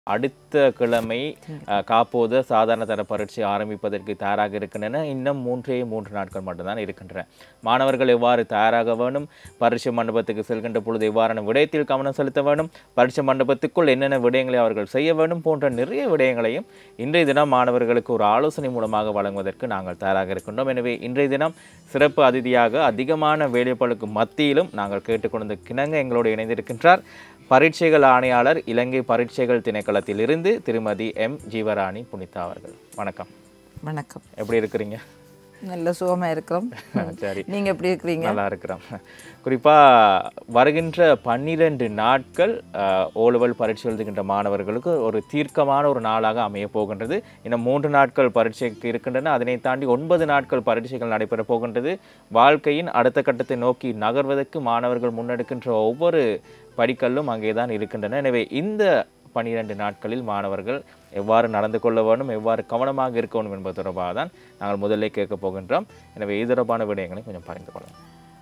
அடுத்த கிழமை அஹ், காப்போத சாதாரண தர பரீட்சை ஆரம்பிப்பதற்கு தயாராக இருக்கின்றன இன்னும் மூன்றே மூன்று நாட்கள் மட்டும்தான் இருக்கின்றன மாணவர்கள் எவ்வாறு தயாராக வேணும் பரீட்சை மண்டபத்துக்கு செல்கின்ற பொழுது எவ்வாறான விடயத்தில் கவனம் செலுத்த வேண்டும் பரீட்சை மண்டபத்துக்குள் என்னென்ன விடயங்களை அவர்கள் செய்ய வேண்டும் போன்ற நிறைய விடயங்களையும் இன்றைய தினம் மாணவர்களுக்கு ஒரு ஆலோசனை மூலமாக வழங்குவதற்கு நாங்கள் தயாராக இருக்கின்றோம் எனவே இன்றைய தினம் சிறப்பு அதிதியாக அதிகமான வேலைப்பளுக்கு மத்தியிலும் நாங்கள் கேட்டுக்கொண்ட கிணங்க எங்களோடு இணைந்திருக்கின்றார் பரீட்சைகள் ஆணையாளர் இலங்கை பரீட்சைகள் திணைக்களத்திலிருந்து திருமதி எம் ஜீவராணி புனிதா அவர்கள் வணக்கம் வணக்கம் எப்படி இருக்கிறீங்க நல்ல சுகமா இருக்கிறோம் சரி நீங்க எப்படி இருக்கிறீங்க நல்லா இருக்கிறோம் குறிப்பா வருகின்ற பன்னிரண்டு நாட்கள் ஓலவல் பரீட்சை எழுதுகின்ற மாணவர்களுக்கு ஒரு தீர்க்கமான ஒரு நாளாக அமைய போகின்றது இன்னும் மூன்று நாட்கள் பரீட்சைக்கு இருக்கின்றன அதனை தாண்டி ஒன்பது நாட்கள் பரீட்சைகள் நடைபெற போகின்றது வாழ்க்கையின் அடுத்த கட்டத்தை நோக்கி நகர்வதற்கு மாணவர்கள் முன்னெடுக்கின்ற ஒவ்வொரு படிக்கல்லும் அங்கே தான் இருக்கின்றன எனவே இந்த பனிரெண்டு நாட்களில் மாணவர்கள் எவ்வாறு நடந்து கொள்ள வேண்டும் எவ்வாறு கவனமாக இருக்க வேண்டும் என்பது தொடர்பாக தான் நாங்கள் முதல்ல கேட்க போகின்றோம் எனவே இது தொடர்பான விடயங்களை கொஞ்சம் பகிர்ந்து கொள்ளலாம்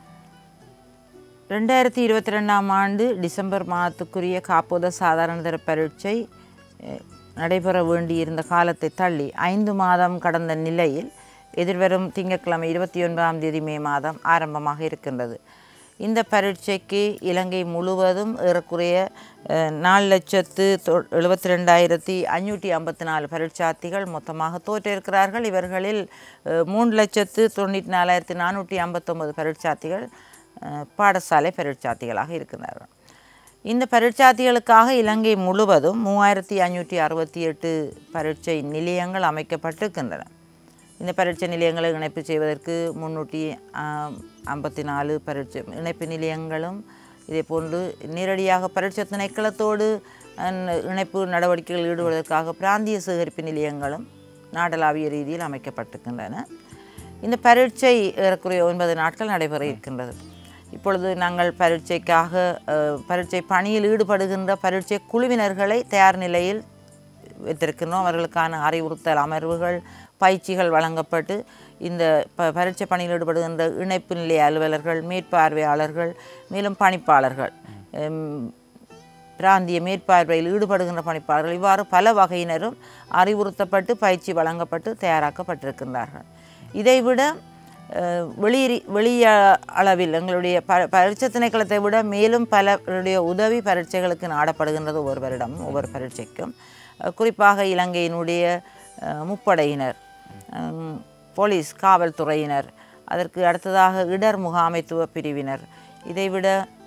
ரெண்டாயிரத்தி இருபத்தி ரெண்டாம் ஆண்டு டிசம்பர் மாதத்துக்குரிய காப்போத சாதாரண தர பரீட்சை அஹ், நடைபெற வேண்டியிருந்த காலத்தை தள்ளி ஐந்து மாதம் கடந்த நிலையில் எதிர்வரும் திங்கட்கிழமை இருபத்தி ஒன்பதாம் தேதி மே மாதம் ஆரம்பமாக இருக்கின்றது இந்த பரீட்சைக்கு இலங்கை முழுவதும் ஏறக்குறைய அஹ், நாலு லட்சத்து தொ- எழுபத்தி ரெண்டாயிரத்தி ஐநூற்றி ஐம்பத்தி நாலு பரீட்சார்த்திகள் மொத்தமாக தோற்றிருக்கிறார்கள் இவர்களில் அஹ், மூன்று லட்சத்து தொண்ணூற்றி நாலாயிரத்தி நானூற்றி ஐம்பத்தொம்பது பரீட்சார்த்திகள் அஹ், பாடசாலை பரீட்சார்த்திகளாக இருக்கிறார்கள் இந்த பரீட்சார்த்திகளுக்காக இலங்கை முழுவதும் மூவாயிரத்தி ஐநூற்றி அறுபத்தி எட்டு பரீட்சை நிலையங்கள் அமைக்கப்பட்டிருக்கின்றன இந்த பரீட்சை நிலையங்களை இணைப்பு செய்வதற்கு முன்னூற்றி ஐம்பத்தி நாலு பரீட்சை இணைப்பு நிலையங்களும் இதே போன்று நேரடியாக பரீட்சை திணைக்களத்தோடு அஹ், இணைப்பு நடவடிக்கைகளில் ஈடுபடுவதற்காக பிராந்திய சேகரிப்பு நிலையங்களும் நாடளாவிய ரீதியில் அமைக்கப்பட்டிருக்கின்றன இந்த பரீட்சை ஏறக்குறைய ஒன்பது நாட்கள் நடைபெற இருக்கின்றது இப்பொழுது நாங்கள் பரீட்சைக்காக அஹ், பரீட்சை பணியில் ஈடுபடுகின்ற பரீட்சை குழுவினர்களை தயார் நிலையில் வைத்திருக்கின்றோம் அவர்களுக்கான அறிவுறுத்தல் அமர்வுகள் பயிற்சிகள் வழங்கப்பட்டு இந்த ப பரீட்சை பணியில் ஈடுபடுகின்ற இணைப்பு நிலைய அலுவலர்கள் மேற்பார்வையாளர்கள் மேலும் பணிப்பாளர்கள் எம், பிராந்திய மேற்பார்வையில் ஈடுபடுகின்ற பணிப்பாளர்கள் இவ்வாறு பல வகையினரும் அறிவுறுத்தப்பட்டு பயிற்சி வழங்கப்பட்டு தயாராக்கப்பட்டிருக்கின்றார்கள் இதைவிட அஹ், வெளியேறி வெளிய அளவில் எங்களுடைய ப பரீட்சை திணைக்களத்தை விட மேலும் பலருடைய உதவி பரீட்சைகளுக்கு நாடப்படுகின்றது ஒவ்வொரு வருடமும் ஒவ்வொரு பரீட்சைக்கும் அஹ், குறிப்பாக இலங்கையினுடைய அஹ், முப்படையினர் ஹம், போலீஸ் காவல்துறையினர் அதற்கு அடுத்ததாக இடர் முகாமைத்துவ பிரிவினர் இதைவிட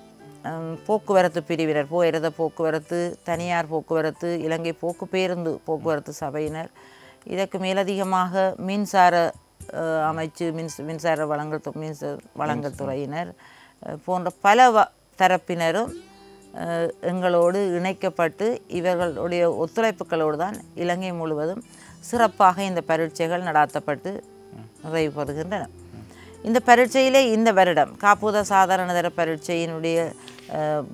ஹம், போக்குவரத்து பிரிவினர் போயிரத போக்குவரத்து தனியார் போக்குவரத்து இலங்கை போக்கு பேருந்து போக்குவரத்து சபையினர் இதற்கு மேலதிகமாக மின்சார அஹ், அமைச்சு மின்ச மின்சார வழங்கல் து- மின்சார வழங்கல் துறையினர் அஹ், போன்ற பல வ தரப்பினரும் அஹ், எங்களோடு இணைக்கப்பட்டு இவர்களுடைய ஒத்துழைப்புகளோடு தான் இலங்கை முழுவதும் சிறப்பாக இந்த பரீட்சைகள் நடாத்தப்பட்டு நிறைவு பெறுகின்றன இந்த பரீட்சையிலே இந்த வருடம் காப்பூத சாதாரணதர பரீட்சையினுடைய அஹ்,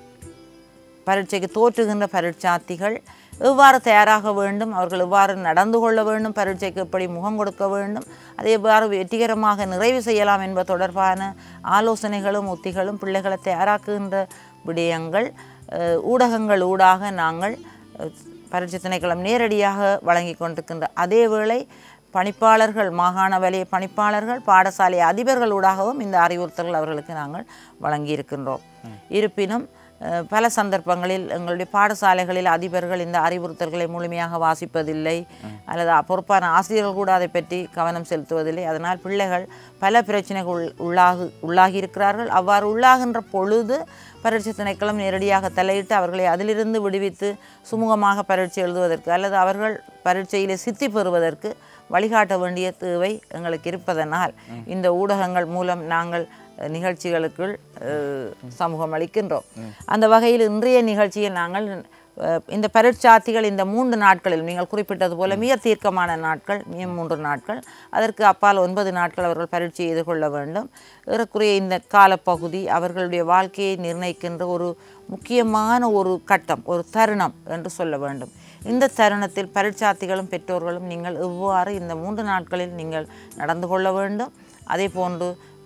பரீட்சைக்கு தோற்றுகின்ற பரீட்சார்த்திகள் எவ்வாறு தயாராக வேண்டும் அவர்கள் எவ்வாறு நடந்து கொள்ள வேண்டும் பரீட்சைக்கு எப்படி முகம் கொடுக்க வேண்டும் அதை எவ்வாறு வெற்றிகரமாக நிறைவு செய்யலாம் என்பது தொடர்பான ஆலோசனைகளும் உத்திகளும் பிள்ளைகளை தயாராக்குகின்ற விடயங்கள் அஹ், ஊடகங்கள் ஊடாக நாங்கள் அஹ், பரீட்சை திணைக்களம் நேரடியாக வழங்கி கொண்டிருக்கின்ற அதே வேளை பணிப்பாளர்கள் மாகாண வலய பணிப்பாளர்கள் பாடசாலை அதிபர்களூடாகவும் இந்த அறிவுறுத்தல்கள் அவர்களுக்கு நாங்கள் வழங்கியிருக்கின்றோம் இருப்பினும் அஹ், பல சந்தர்ப்பங்களில் எங்களுடைய பாடசாலைகளில் அதிபர்கள் இந்த அறிவுறுத்தல்களை முழுமையாக வாசிப்பதில்லை அல்லது பொறுப்பான ஆசிரியர்கள் கூட அதை பற்றி கவனம் செலுத்துவதில்லை அதனால் பிள்ளைகள் பல பிரச்சனைகள் உள்- உள்ளாகு உள்ளாகி இருக்கிறார்கள் அவ்வாறு உள்ளாகின்ற பொழுது பரீட்சை திணைக்களம் நேரடியாக தலையிட்டு அவர்களை அதிலிருந்து விடுவித்து சுமூகமாக பரீட்சை எழுதுவதற்கு அல்லது அவர்கள் பரீட்சையிலே சித்தி பெறுவதற்கு வழிகாட்ட வேண்டிய தேவை எங்களுக்கு இருப்பதனால் இந்த ஊடகங்கள் மூலம் நாங்கள் அஹ், நிகழ்ச்சிகளுக்குள் அஹ், சமூகம் அளிக்கின்றோம் அந்த வகையில் இன்றைய நிகழ்ச்சியில் நாங்கள் அஹ், இந்த பரீட்சார்த்திகள் இந்த மூன்று நாட்களில் நீங்கள் குறிப்பிட்டது போல மிக தீர்க்கமான நாட்கள் மிக மூன்று நாட்கள் அதற்கு அப்பால் ஒன்பது நாட்கள் அவர்கள் பரீட்சை எதிர்கொள்ள வேண்டும் ஏறக்குறைய இந்த காலப்பகுதி அவர்களுடைய வாழ்க்கையை நிர்ணயிக்கின்ற ஒரு முக்கியமான ஒரு கட்டம் ஒரு தருணம் என்று சொல்ல வேண்டும் இந்த தருணத்தில் பரீட்சார்த்திகளும் பெற்றோர்களும் நீங்கள் எவ்வாறு இந்த மூன்று நாட்களில் நீங்கள் நடந்து கொள்ள வேண்டும் அதே போன்று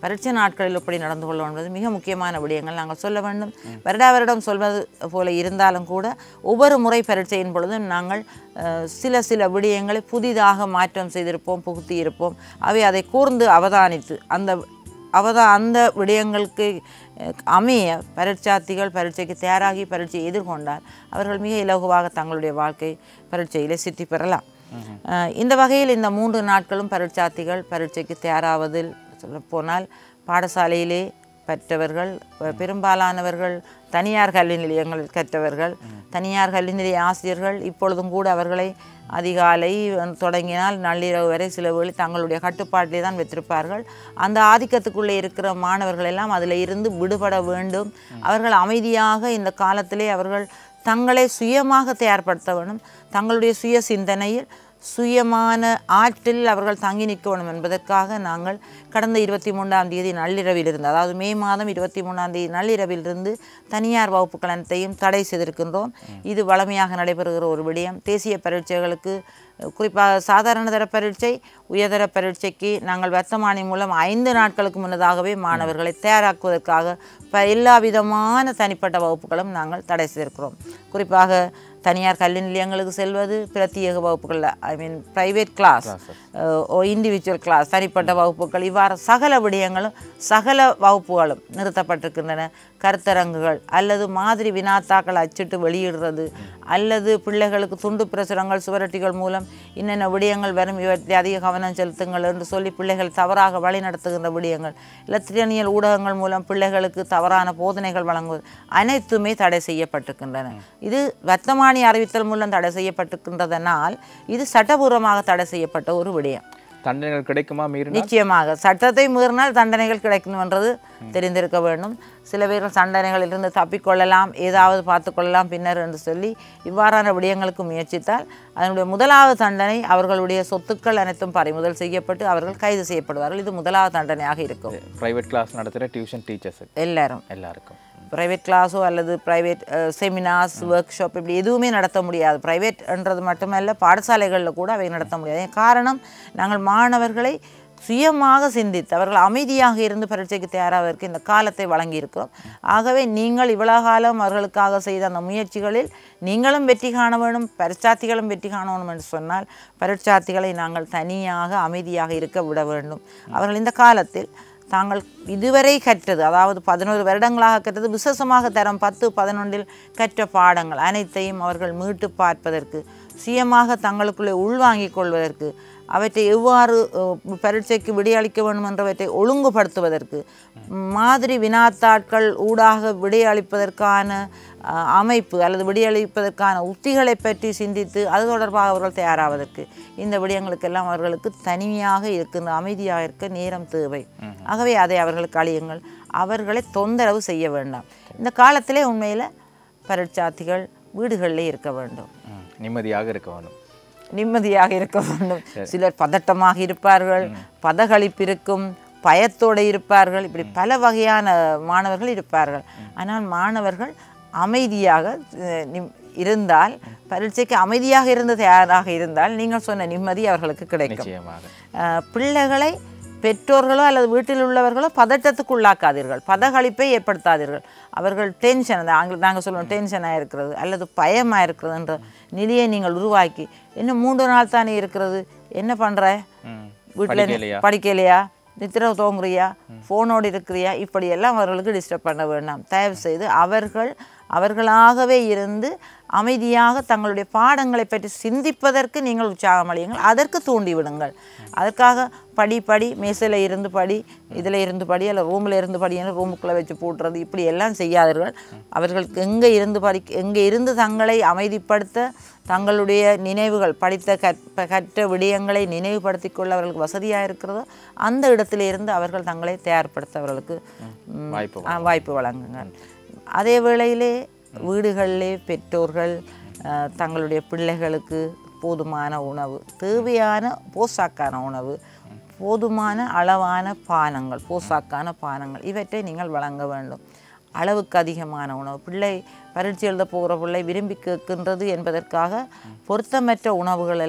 பரீட்சை நாட்களில் எப்படி நடந்து கொள்ள என்பது மிக முக்கியமான விடயங்கள் நாங்கள் சொல்ல வேண்டும் வருடா வருடம் சொல்வது போல இருந்தாலும் கூட ஒவ்வொரு முறை பரீட்சையின் பொழுதும் நாங்கள் அஹ், சில சில விடயங்களை புதிதாக மாற்றம் செய்திருப்போம் புகுத்தி இருப்போம் அவை அதை கூர்ந்து அவதானித்து அந்த அவதா அந்த விடயங்களுக்கு அஹ், அமைய பரீட்சார்த்திகள் பரீட்சைக்கு தயாராகி பரீட்சையை எதிர்கொண்டால் அவர்கள் மிக இலகுவாக தங்களுடைய வாழ்க்கை பரீட்சையிலே சித்தி பெறலாம் அஹ், இந்த வகையில் இந்த மூன்று நாட்களும் பரீட்சார்த்திகள் பரீட்சைக்கு தயாராவதில் சொல்லப்போனால் பாடசாலையிலே பெற்றவர்கள் பெ- பெரும்பாலானவர்கள் தனியார் கல்வி நிலையங்களில் கற்றவர்கள் தனியார் கல்வி நிலைய ஆசிரியர்கள் இப்பொழுதும் கூட அவர்களை அதிகாலை வந்து தொடங்கினால் நள்ளிரவு வரை சில வேளை தங்களுடைய கட்டுப்பாட்டிலே தான் வைத்திருப்பார்கள் அந்த ஆதிக்கத்துக்குள்ளே இருக்கிற மாணவர்கள் எல்லாம் அதில் இருந்து விடுபட வேண்டும் அவர்கள் அமைதியாக இந்த காலத்திலே அவர்கள் தங்களை சுயமாக தயார்படுத்த வேண்டும் தங்களுடைய சுய சிந்தனையில் சுயமான ஆற்றில் அவர்கள் தங்கி நிற்க வேண்டும் என்பதற்காக நாங்கள் கடந்த இருபத்தி மூன்றாம் தேதி நள்ளிரவிலிருந்து அதாவது மே மாதம் இருபத்தி மூணாம் தேதி நள்ளிரவிலிருந்து தனியார் வகுப்புகள் அனைத்தையும் தடை செய்திருக்கின்றோம் இது வளமையாக நடைபெறுகிற ஒரு விடயம் தேசிய பரீட்சைகளுக்கு குறிப்பாக சாதாரண தர பரீட்சை உயர்தர பரீட்சைக்கு நாங்கள் வர்த்தமானி மூலம் ஐந்து நாட்களுக்கு முன்னதாகவே மாணவர்களை தயாராக்குவதற்காக ப எல்லா விதமான தனிப்பட்ட வகுப்புகளும் நாங்கள் தடை செய்திருக்கிறோம் குறிப்பாக தனியார் கல்வி நிலையங்களுக்கு செல்வது பிரத்யேக வகுப்புகள் I mean private class or individual class தனிப்பட்ட வகுப்புகள் இவ்வாறு சகல விடயங்களும் சகல வகுப்புகளும் நிறுத்தப்பட்டிருக்கின்றன கருத்தரங்குகள் அல்லது மாதிரி வினாத்தாக்கள் அச்சிட்டு வெளியிடுறது அல்லது பிள்ளைகளுக்கு துண்டு பிரசுரங்கள் சுவரொட்டிகள் மூலம் இன்னென்ன விடயங்கள் வரும் இவற்றை அதிக கவனம் செலுத்துங்கள் என்று சொல்லி பிள்ளைகள் தவறாக வழி நடத்துகின்ற விடயங்கள் இலத்திரனியல் ஊடகங்கள் மூலம் பிள்ளைகளுக்கு தவறான போதனைகள் வழங்குவது அனைத்துமே தடை செய்யப்பட்டிருக்கின்றன இது வர்த்தமானி அறிவித்தல் மூலம் தடை செய்யப்பட்டிருக்கின்றதனால் இது சட்டபூர்வமாக தடை செய்யப்பட்ட ஒரு விடயம் தண்டனைகள் கிடைக்குமா மீறினால் நிச்சயமாக சட்டத்தை மீறினால் தண்டனைகள் கிடைக்கும் என்றது தெரிந்திருக்க வேண்டும் சில பேர்கள் தண்டனைகளிலிருந்து தப்பிக்கொள்ளலாம் ஏதாவது பார்த்துக்கொள்ளலாம் பின்னர் என்று சொல்லி இவ்வாறான விடயங்களுக்கு முயற்சித்தால் அதனுடைய முதலாவது தண்டனை அவர்களுடைய சொத்துக்கள் அனைத்தும் பறிமுதல் செய்யப்பட்டு அவர்கள் கைது செய்யப்படுவார்கள் இது முதலாவது தண்டனையாக இருக்கும் ப்ரைவேட் கிளாஸ் நடத்துகிற டியூஷன் டீச்சர்ஸுக்கு எல்லாரும் எல்லாருக்கும் ப்ரைவேட் கிளாஸோ அல்லது ப்ரைவேட் செமினார்ஸ் ஒர்க் ஷாப் இப்படி எதுவுமே நடத்த முடியாது ப்ரைவேட்ன்றது மட்டுமல்ல பாடசாலைகளில் கூட அவை நடத்த முடியாது ஏன் காரணம் நாங்கள் மாணவர்களை சுயமாக சிந்தித்து அவர்கள் அமைதியாக இருந்து பரீட்சைக்கு தயாராவதற்கு இந்த காலத்தை வழங்கியிருக்கிறோம் ஆகவே நீங்கள் இவ்வளவு காலம் அவர்களுக்காக செய்த அந்த முயற்சிகளில் நீங்களும் வெற்றி காண வேணும் பரீட்சார்த்திகளும் வெற்றி காண வேணும் என்று சொன்னால் பரீட்சார்த்திகளை நாங்கள் தனியாக அமைதியாக இருக்க விட வேண்டும் அவர்கள் இந்த காலத்தில் தாங்கள் இதுவரை கற்றது அதாவது பதினோரு வருடங்களாக கற்றது விசேஷமாக தரம் பத்து பதினொன்றில் கற்ற பாடங்கள் அனைத்தையும் அவர்கள் மீட்டு பார்ப்பதற்கு சுயமாக தங்களுக்குள்ளே உள்வாங்கிக் கொள்வதற்கு அவற்றை எவ்வாறு அஹ், பரீட்சைக்கு விடையளிக்க வேண்டும் என்றவற்றை ஒழுங்குபடுத்துவதற்கு மாதிரி வினாத்தாட்கள் ஊடாக விடையளிப்பதற்கான அஹ், அமைப்பு அல்லது விடையளிப்பதற்கான உத்திகளை பற்றி சிந்தித்து அது தொடர்பாக அவர்கள் தயாராவதற்கு இந்த விடயங்களுக்கெல்லாம் அவர்களுக்கு தனிமையாக இருக்கின்ற அமைதியாக இருக்க நேரம் தேவை ஆகவே அதை அவர்களுக்கு அழியுங்கள் அவர்களை தொந்தரவு செய்ய வேண்டாம் இந்த காலத்திலே உண்மையில் பரீட்சார்த்திகள் வீடுகளிலே இருக்க வேண்டும் ம், நிம்மதியாக இருக்க வேணும் நிம்மதியாக இருக்க வேண்டும் சிலர் பதட்டமாக இருப்பார்கள் பதகளிப்பு இருக்கும் பயத்தோடு இருப்பார்கள் இப்படி பல வகையான மாணவர்கள் இருப்பார்கள் ஆனால் மாணவர்கள் அமைதியாக அஹ், நிம்- இருந்தால் பரீட்சைக்கு அமைதியாக இருந்து தயாராக இருந்தால் நீங்கள் சொன்ன நிம்மதி அவர்களுக்கு கிடைக்கும் நிச்சயமாக அஹ், பிள்ளைகளை பெற்றோர்களோ அல்லது வீட்டில் உள்ளவர்களோ பதட்டத்துக்கு உள்ளாக்காதீர்கள் பதகளிப்பை ஏற்படுத்தாதீர்கள் அவர்கள் டென்ஷன் அந்த ஆங்கில நாங்கள் சொல்லுவோம் டென்ஷனாக இருக்கிறது அல்லது பயமாக இருக்கிறதுன்ற நிலையை நீங்கள் உருவாக்கி இன்னும் மூன்று நாள் தானே இருக்கிறது என்ன பண்ணுற ம். வீட்டில் படிக்கலையா? படிக்கலையா நித்திர தோங்குறியா ஃபோனோடு இருக்கிறியா இப்படியெல்லாம் அவர்களுக்கு டிஸ்டர்ப் பண்ண வேண்டாம் தயவு செய்து அவர்கள் அவர்களாகவே இருந்து அமைதியாக தங்களுடைய பாடங்களை பற்றி சிந்திப்பதற்கு நீங்கள் உற்சாகம் அளியுங்கள் அதற்கு தூண்டி விடுங்கள் அதற்காக படி படி மேசையில் இருந்து படி இதில் இருந்து படி அல்ல ரூமில் இருந்து படின்னு ரூமுக்குள்ளே வச்சு பூட்டுறது இப்படி எல்லாம் செய்யாதீர்கள் அவர்களுக்கு எங்கே இருந்து படி எங்கே இருந்து தங்களை அமைதிப்படுத்த தங்களுடைய நினைவுகள் படித்த கற்ப கற்ற விடயங்களை நினைவுபடுத்திக் கொள்ள அவர்களுக்கு வசதியாக இருக்கிறதோ அந்த இடத்துல இருந்து அவர்கள் தங்களை தயார்படுத்த அவர்களுக்கு ம், வாய்ப்பு ஆ, வாய்ப்பு வழங்குங்கள் அதே வேளையிலே வீடுகளிலே பெற்றோர்கள் அஹ், தங்களுடைய பிள்ளைகளுக்கு போதுமான உணவு தேவையான போசாக்கான உணவு போதுமான அளவான பானங்கள் போசாக்கான பானங்கள் இவற்றை நீங்கள் வழங்க வேண்டும் அளவுக்கு அதிகமான உணவு பிள்ளை பரீட்சை எழுத போகிற பிள்ளை விரும்பி கேட்கின்றது என்பதற்காக பொருத்தமற்ற உணவுகள் எல்லாம்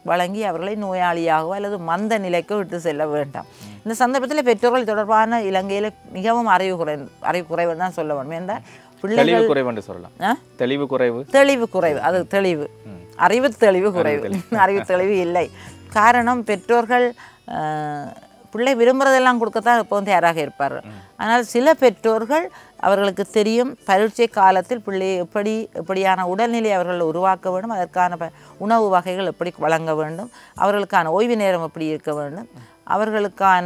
வழங்கி அவர்களை நோயாளியாகவோ அல்லது மந்த நிலைக்கோ விட்டு செல்ல வேண்டாம் இந்த சந்தர்ப்பத்தில் பெற்றோர்கள் தொடர்பான இலங்கையில் மிகவும் அறிவு குறை அறிவு குறைவு தான் சொல்ல வேண்டும் என்றால் பிள்ளைகள் தெளிவு குறைவு என்று சொல்லலாம் ஆ? தெளிவு குறைவு தெளிவு குறைவு அது தெளிவு அறிவு தெளிவு குறைவு அறிவு தெளிவு இல்லை காரணம் பெற்றோர்கள் அஹ், பிள்ளை விரும்புறதெல்லாம் கொடுக்கத்தான் எப்போதும் தயாராக இருப்பார்கள் ஆனால் சில பெற்றோர்கள் அவர்களுக்கு தெரியும் பரீட்சை காலத்தில் பிள்ளையை எப்படி எப்படியான உடல்நிலை அவர்கள் உருவாக்க வேண்டும் அதற்கான ப- உணவு வகைகள் எப்படி வழங்க வேண்டும் அவர்களுக்கான ஓய்வு நேரம் எப்படி இருக்க வேண்டும் அவர்களுக்கான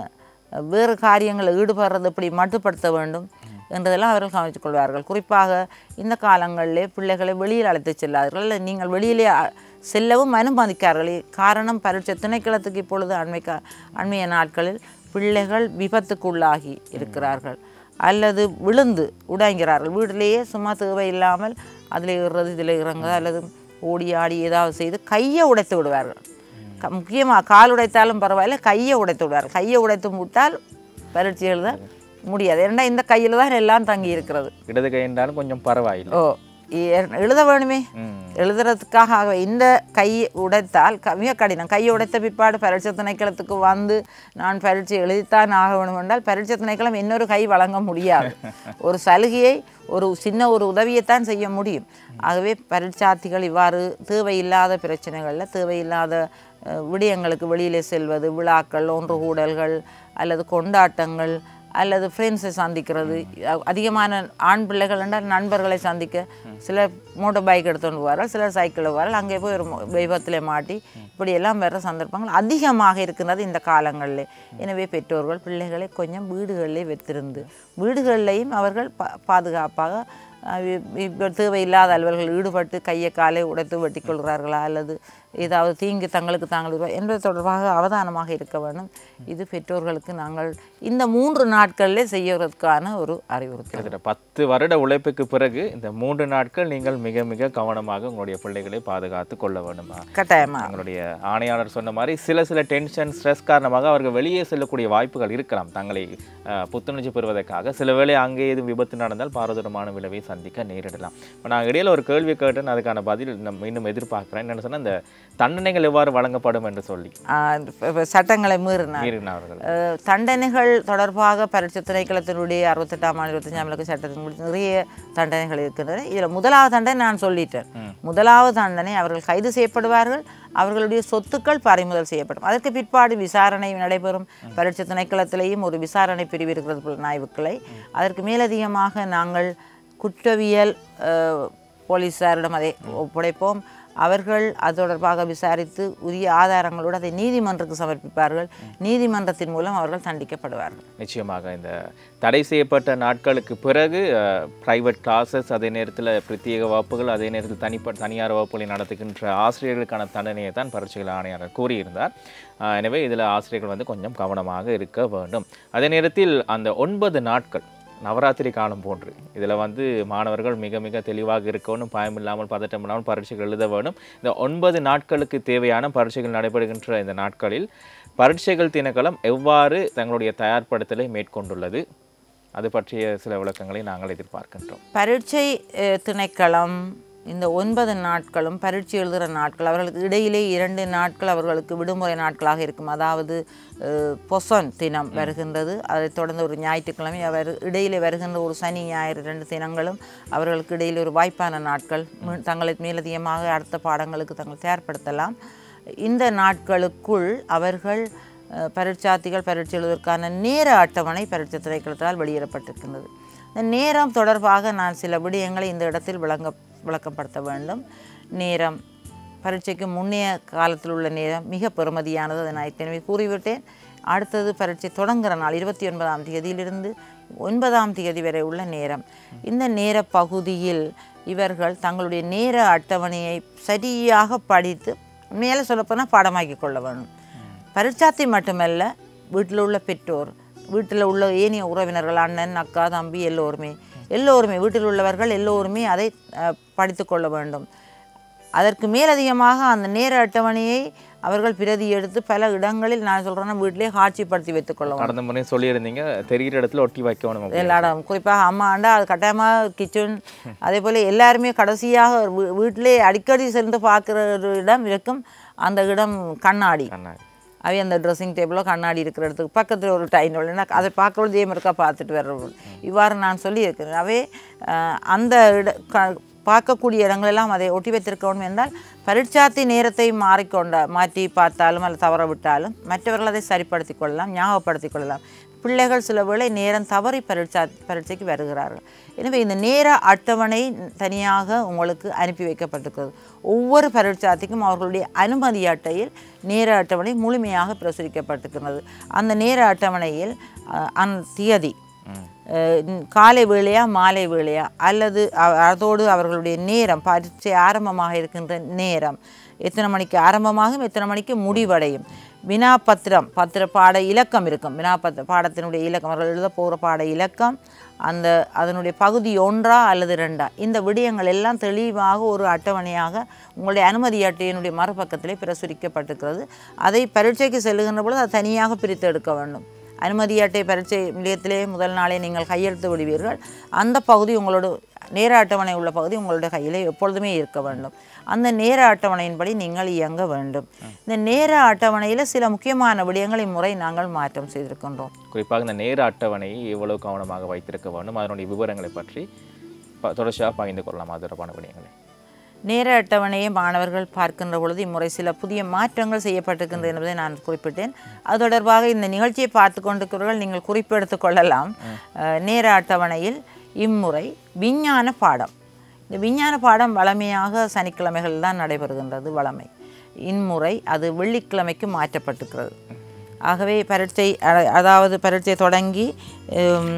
வேறு காரியங்களில் ஈடுபடுறது எப்படி மட்டுப்படுத்த வேண்டும் என்றதெல்லாம் அவர்கள் கவனித்துக் கொள்வார்கள் குறிப்பாக இந்த காலங்களிலே பிள்ளைகளை வெளியில் அழைத்து செல்லாதீர்கள் இல்லை நீங்கள் வெளியிலே அ- செல்லவும் அனுமதிக்கார்கள் காரணம் பரீட்சை திணைக்களத்துக்கு இப்பொழுது அண்மை கா அண்மைய நாட்களில் பிள்ளைகள் விபத்துக்குள்ளாகி இருக்கிறார்கள் அல்லது விழுந்து உடைங்கிறார்கள் வீட்டிலேயே சும்மா தேவையில்லாமல் அதில் ஏறுறது இதில் இறங்குறது அல்லது ஓடி ஆடி ஏதாவது செய்து கையை உடைத்து விடுவார்கள் க- முக்கியமா கால் உடைத்தாலும் பரவாயில்ல கையை உடைத்து விடுவார்கள் கையை உடைத்து விட்டால் பரீட்சை எழுத முடியாது ஏன்னா இந்த கையில் தான் எல்லாம் தங்கி இருக்கிறது இடது கை என்றாலும் கொஞ்சம் பரவாயில்லை ஓ எ- எழுத வேணுமே ம். எழுதுறதுக்காக ஆக- இந்த கை உடைத்தால் க- மிக கடினம் கையை உடைத்த பிற்பாடு பரீட்சை திணைக்களத்துக்கு வந்து நான் பரீட்சை எழுதித்தான் ஆக வேண்டும் என்றால் பரீட்சை திணைக்களம் இன்னொரு கை வழங்க முடியாது ஒரு சலுகையை ஒரு சின்ன ஒரு உதவியைத்தான் செய்ய முடியும் ஆகவே பரீட்சார்த்திகள் இவ்வாறு தேவையில்லாத பிரச்சனைகளில் தேவையில்லாத அஹ், விடயங்களுக்கு வெளியிலே செல்வது விழாக்கள் ஒன்று கூடல்கள் அல்லது கொண்டாட்டங்கள் அல்லது ஃப்ரெண்ட்ஸை சந்திக்கிறது அ- அதிகமான ஆண் பிள்ளைகள் என்றால் நண்பர்களை சந்திக்க சிலர் மோட்டர் பைக் எடுத்துட்டு போவார்கள் சிலர் சைக்கிள் போவார்கள் அங்கே போய் ஒரு மோ- விபத்தில் மாட்டி இப்படியெல்லாம் வர சந்தர்ப்பங்கள் அதிகமாக இருக்கின்றது இந்த காலங்களில் எனவே பெற்றோர்கள் பிள்ளைகளை கொஞ்சம் வீடுகளிலே வைத்திருந்து வீடுகளிலேயும் அவர்கள் பா பாதுகாப்பாக அஹ், இ- இப்ப தேவையில்லாத அலுவல்கள் ஈடுபட்டு கையை காலை உடைத்து வெட்டிக் கொள்கிறார்களா அல்லது ஏதாவது தீங்கு தங்களுக்கு தாங்கள் உருவா- என்பது தொடர்பாக அவதானமாக இருக்க வேண்டும் இது பெற்றோர்களுக்கு நாங்கள் இந்த மூன்று நாட்களிலே செய்யறதுக்கான ஒரு அறிவுறுத்தல் கிட்டத்தட்ட பத்து வருட உழைப்புக்கு பிறகு இந்த மூன்று நாட்கள் நீங்கள் மிக மிக கவனமாக உங்களுடைய பிள்ளைகளை பாதுகாத்து கொள்ள வேண்டுமா கட்டாயமா எங்களுடைய ஆணையாளர் சொன்ன மாதிரி சில சில டென்ஷன் ஸ்ட்ரெஸ் காரணமாக அவர்கள் வெளியே செல்லக்கூடிய வாய்ப்புகள் இருக்கலாம் தங்களை அஹ், புத்துணர்ச்சி பெறுவதற்காக சில வேளை அங்கே எதுவும் விபத்து நடந்தால் பாரதூரமான விளைவை சந்திக்க நேரிடலாம் இப்போ நான் இடையில ஒரு கேள்வி கேட்டேன் அதுக்கான பதில் நம்ம இன்னும் எதிர்பார்க்குறேன் என்னென்னு சொன்னால் இந்த தண்டனைகள் எவ்வாறு வழங்கப்படும் என்று சொல்லி ஆஹ் இப்ப- இப்ப சட்டங்களை மீறினார் மீறினவர்கள் அஹ் தண்டனைகள் தொடர்பாக பரீட்சை திணைக்களத்தினுடைய அறுபத்தெட்டாம் ஆண்டு இருபத்தஞ்சாம் இலக்கு சட்டத்தின் நிறைய தண்டனைகள் இருக்கின்றன இதில் முதலாவது தண்டனை நான் சொல்லிட்டேன் முதலாவது தண்டனை அவர்கள் கைது செய்யப்படுவார்கள் அவர்களுடைய சொத்துக்கள் பறிமுதல் செய்யப்படும் அதற்கு பிற்பாடு விசாரணை நடைபெறும் பரீட்சை திணைக்களத்திலேயும் ஒரு விசாரணை பிரிவு இருக்கிறது புலனாய்வுக்களை அதற்கு மேலதிகமாக நாங்கள் குற்றவியல் அஹ், போலீசாரிடம் அதை ஒப்படைப்போம் அவர்கள் அது தொடர்பாக விசாரித்து உரிய ஆதாரங்களோடு அதை நீதிமன்றத்துக்கு சமர்ப்பிப்பார்கள் நீதிமன்றத்தின் மூலம் அவர்கள் தண்டிக்கப்படுவார்கள் நிச்சயமாக இந்த தடை செய்யப்பட்ட நாட்களுக்கு பிறகு பிரைவேட் கிளாஸஸ் அதே நேரத்தில் பிரத்யேக வகுப்புகள் அதே நேரத்தில் தனிப்பட்ட தனியார் வகுப்புகளை நடத்துகின்ற ஆசிரியர்களுக்கான தண்டனையை தான் பரீட்சைகள் ஆணையாளர் கூறியிருந்தார் அஹ், எனவே இதில் ஆசிரியர்கள் வந்து கொஞ்சம் கவனமாக இருக்க வேண்டும் அதே நேரத்தில் அந்த ஒன்பது நாட்கள் நவராத்திரி காலம் போன்று இதில் வந்து மாணவர்கள் மிக மிக தெளிவாக இருக்கணும் பயம் இல்லாமல் பதட்டம் இல்லாமல் பரீட்சைகள் எழுத வேணும் இந்த ஒன்பது நாட்களுக்கு தேவையான பரீட்சைகள் நடைபெறுகின்ற இந்த நாட்களில் பரீட்சைகள் திணைக்களம் எவ்வாறு தங்களுடைய தயார்படுத்தலை மேற்கொண்டுள்ளது அது பற்றிய சில விளக்கங்களை நாங்கள் எதிர்பார்க்கின்றோம் பரீட்சை அஹ், திணைக்களம் இந்த ஒன்பது நாட்களும் பரீட்சை எழுதுகிற நாட்கள் அவர்களுக்கு இடையிலே இரண்டு நாட்கள் அவர்களுக்கு விடுமுறை நாட்களாக இருக்கும் அதாவது அஹ், பொசன் தினம் வருகின்றது அதைத் தொடர்ந்து ஒரு ஞாயிற்றுக்கிழமை அவர் இடையிலே வருகின்ற ஒரு சனி ஞாயிறு ரெண்டு தினங்களும் அவர்களுக்கு இடையில் ஒரு வாய்ப்பான நாட்கள் மீ- தங்களை மேலதிகமாக அடுத்த பாடங்களுக்கு தங்கள் தயார்படுத்தலாம் இந்த நாட்களுக்குள் அவர்கள் அஹ், பரீட்சார்த்திகள் பரீட்சை எழுதுவதற்கான நேர அட்டவணை பரீட்சை திணைக்களத்தால் வெளியிடப்பட்டிருக்கின்றது இந்த நேரம் தொடர்பாக நான் சில விடயங்களை இந்த இடத்தில் விளங்க விளக்கப்படுத்த வேண்டும் நேரம் பரீட்சைக்கு முன்னைய காலத்தில் உள்ள நேரம் மிக பெறுமதியானது அதை நான் ஏற்கனவே கூறிவிட்டேன் அடுத்தது பரீட்சை தொடங்குகிற நாள் இருபத்தி ஒன்பதாம் தேதியிலிருந்து ஒன்பதாம் தேதி வரை உள்ள நேரம் இந்த நேர பகுதியில் இவர்கள் தங்களுடைய நேர அட்டவணையை சரியாக படித்து மேலே சொல்லப்போனால் பாடமாக்கி கொள்ள வேண்டும் பரீட்சார்த்தி மட்டுமல்ல வீட்டில் உள்ள பெற்றோர் வீட்டில் உள்ள ஏனைய உறவினர்கள் அண்ணன் அக்கா தம்பி எல்லோருமே எல்லோருமே வீட்டில் உள்ளவர்கள் எல்லோருமே அதை படித்து கொள்ள வேண்டும் அதற்கு மேலதிகமாக அந்த நேர அட்டவணையை அவர்கள் பிரதி எடுத்து பல இடங்களில் நான் சொல்கிறேன்னா வீட்டிலே காட்சிப்படுத்தி வைத்துக்கொள்ள கடந்த முறை சொல்லியிருந்தீங்க தெரிகிற இடத்துல ஒட்டி வைக்கணும் அப்படின்னு. எல்லா இடம் குறிப்பாக அம்மாண்டா அது கட்டாயமாக கிச்சன் அதே போல் எல்லாருமே கடைசியாக வீ- வீட்டிலே அடிக்கடி சென்று பார்க்குற ஒரு இடம் இருக்கும் அந்த இடம் கண்ணாடி கண்ணாடி அவை அந்த ட்ரெஸ்ஸிங் டேபிளோ கண்ணாடி இருக்கிற இடத்துக்கு பக்கத்தில் ஒரு டைன் இல்லைன்னா அதை பார்க்கறது இதே இருக்கா பார்த்துட்டு வர்றது இவ்வாறு நான் சொல்லியிருக்கிறேன் அவை அஹ், அந்த இட க பார்க்கக்கூடிய இடங்களெல்லாம் அதை ஒட்டி வைத்திருக்கணும் என்றால் பரீட்சார்த்தி நேரத்தை மாறிக்கொண்ட மாற்றி பார்த்தாலும் அல்லது தவற விட்டாலும் மற்றவர்கள் அதை சரிப்படுத்திக் கொள்ளலாம் ஞாபகப்படுத்திக் கொள்ளலாம் பிள்ளைகள் சில வேளை நேரம் தவறி பரீட்சா பரீட்சைக்கு வருகிறார்கள் எனவே இந்த நேர அட்டவணை தனியாக உங்களுக்கு அனுப்பி வைக்கப்பட்டிருக்கிறது ஒவ்வொரு பரீட்சார்த்திக்கும் அவர்களுடைய அனுமதி அட்டையில் நேர அட்டவணை முழுமையாக பிரசுரிக்கப்பட்டிருக்கிறது அந்த நேர அட்டவணையில் அஹ், அந்த தியதி அஹ், ந- காலை வேளையா மாலை வேளையா அல்லது அ- அதோடு அவர்களுடைய நேரம் பரீட்சை ஆரம்பமாக இருக்கின்ற நேரம் எத்தனை மணிக்கு ஆரம்பமாகும் எத்தனை மணிக்கு முடிவடையும் வினாபத்திரம் பத்திர பாட இலக்கம் இருக்கும் வினாபத்திர பாடத்தினுடைய இலக்கம் அவர்கள் எழுத போகிற பாட இலக்கம் அந்த அதனுடைய பகுதி ஒன்றா அல்லது ரெண்டா இந்த விடயங்கள் எல்லாம் தெளிவாக ஒரு அட்டவணையாக உங்களுடைய அனுமதி அட்டையினுடைய மறுபக்கத்திலே பிரசுரிக்கப்பட்டிருக்கிறது அதை பரீட்சைக்கு செல்லுகின்ற பொழுது அதை தனியாக பிரித்து எடுக்க வேண்டும் அனுமதி அட்டை பரீட்சை நிலையத்திலே முதல் நாளே நீங்கள் கையெழுத்து விடுவீர்கள் அந்த பகுதி உங்களோட நேர அட்டவணை உள்ள பகுதி உங்களுடைய கையிலே எப்பொழுதுமே இருக்க வேண்டும் அந்த நேர அட்டவணையின்படி நீங்கள் இயங்க வேண்டும் இந்த நேர அட்டவணையில் சில முக்கியமான விடயங்களை முறை நாங்கள் மாற்றம் செய்திருக்கின்றோம் குறிப்பாக இந்த நேர அட்டவணையை எவ்வளவு கவனமாக வைத்திருக்க வேண்டும் அதனுடைய விவரங்களை பற்றி ப- தொடர்ச்சியாக பகிர்ந்து கொள்ளலாம் அது தொடர்பான விடயங்களை நேர அட்டவணையை மாணவர்கள் பார்க்கின்ற பொழுது இம்முறை சில புதிய மாற்றங்கள் செய்யப்பட்டிருக்கின்றது என்பதை நான் குறிப்பிட்டேன் அது தொடர்பாக இந்த நிகழ்ச்சியை பார்த்து கொண்டிருக்கிறவர்கள் நீங்கள் குறிப்பெடுத்துக் கொள்ளலாம் அஹ், நேர அட்டவணையில் இம்முறை விஞ்ஞான பாடம் இந்த விஞ்ஞான பாடம் வழமையாக சனிக்கிழமைகள் தான் நடைபெறுகின்றது வழமை இம்முறை அது வெள்ளிக்கிழமைக்கு மாற்றப்பட்டிருக்கிறது ஆகவே பரீட்சை அ- அதாவது பரீட்சை தொடங்கி உம்,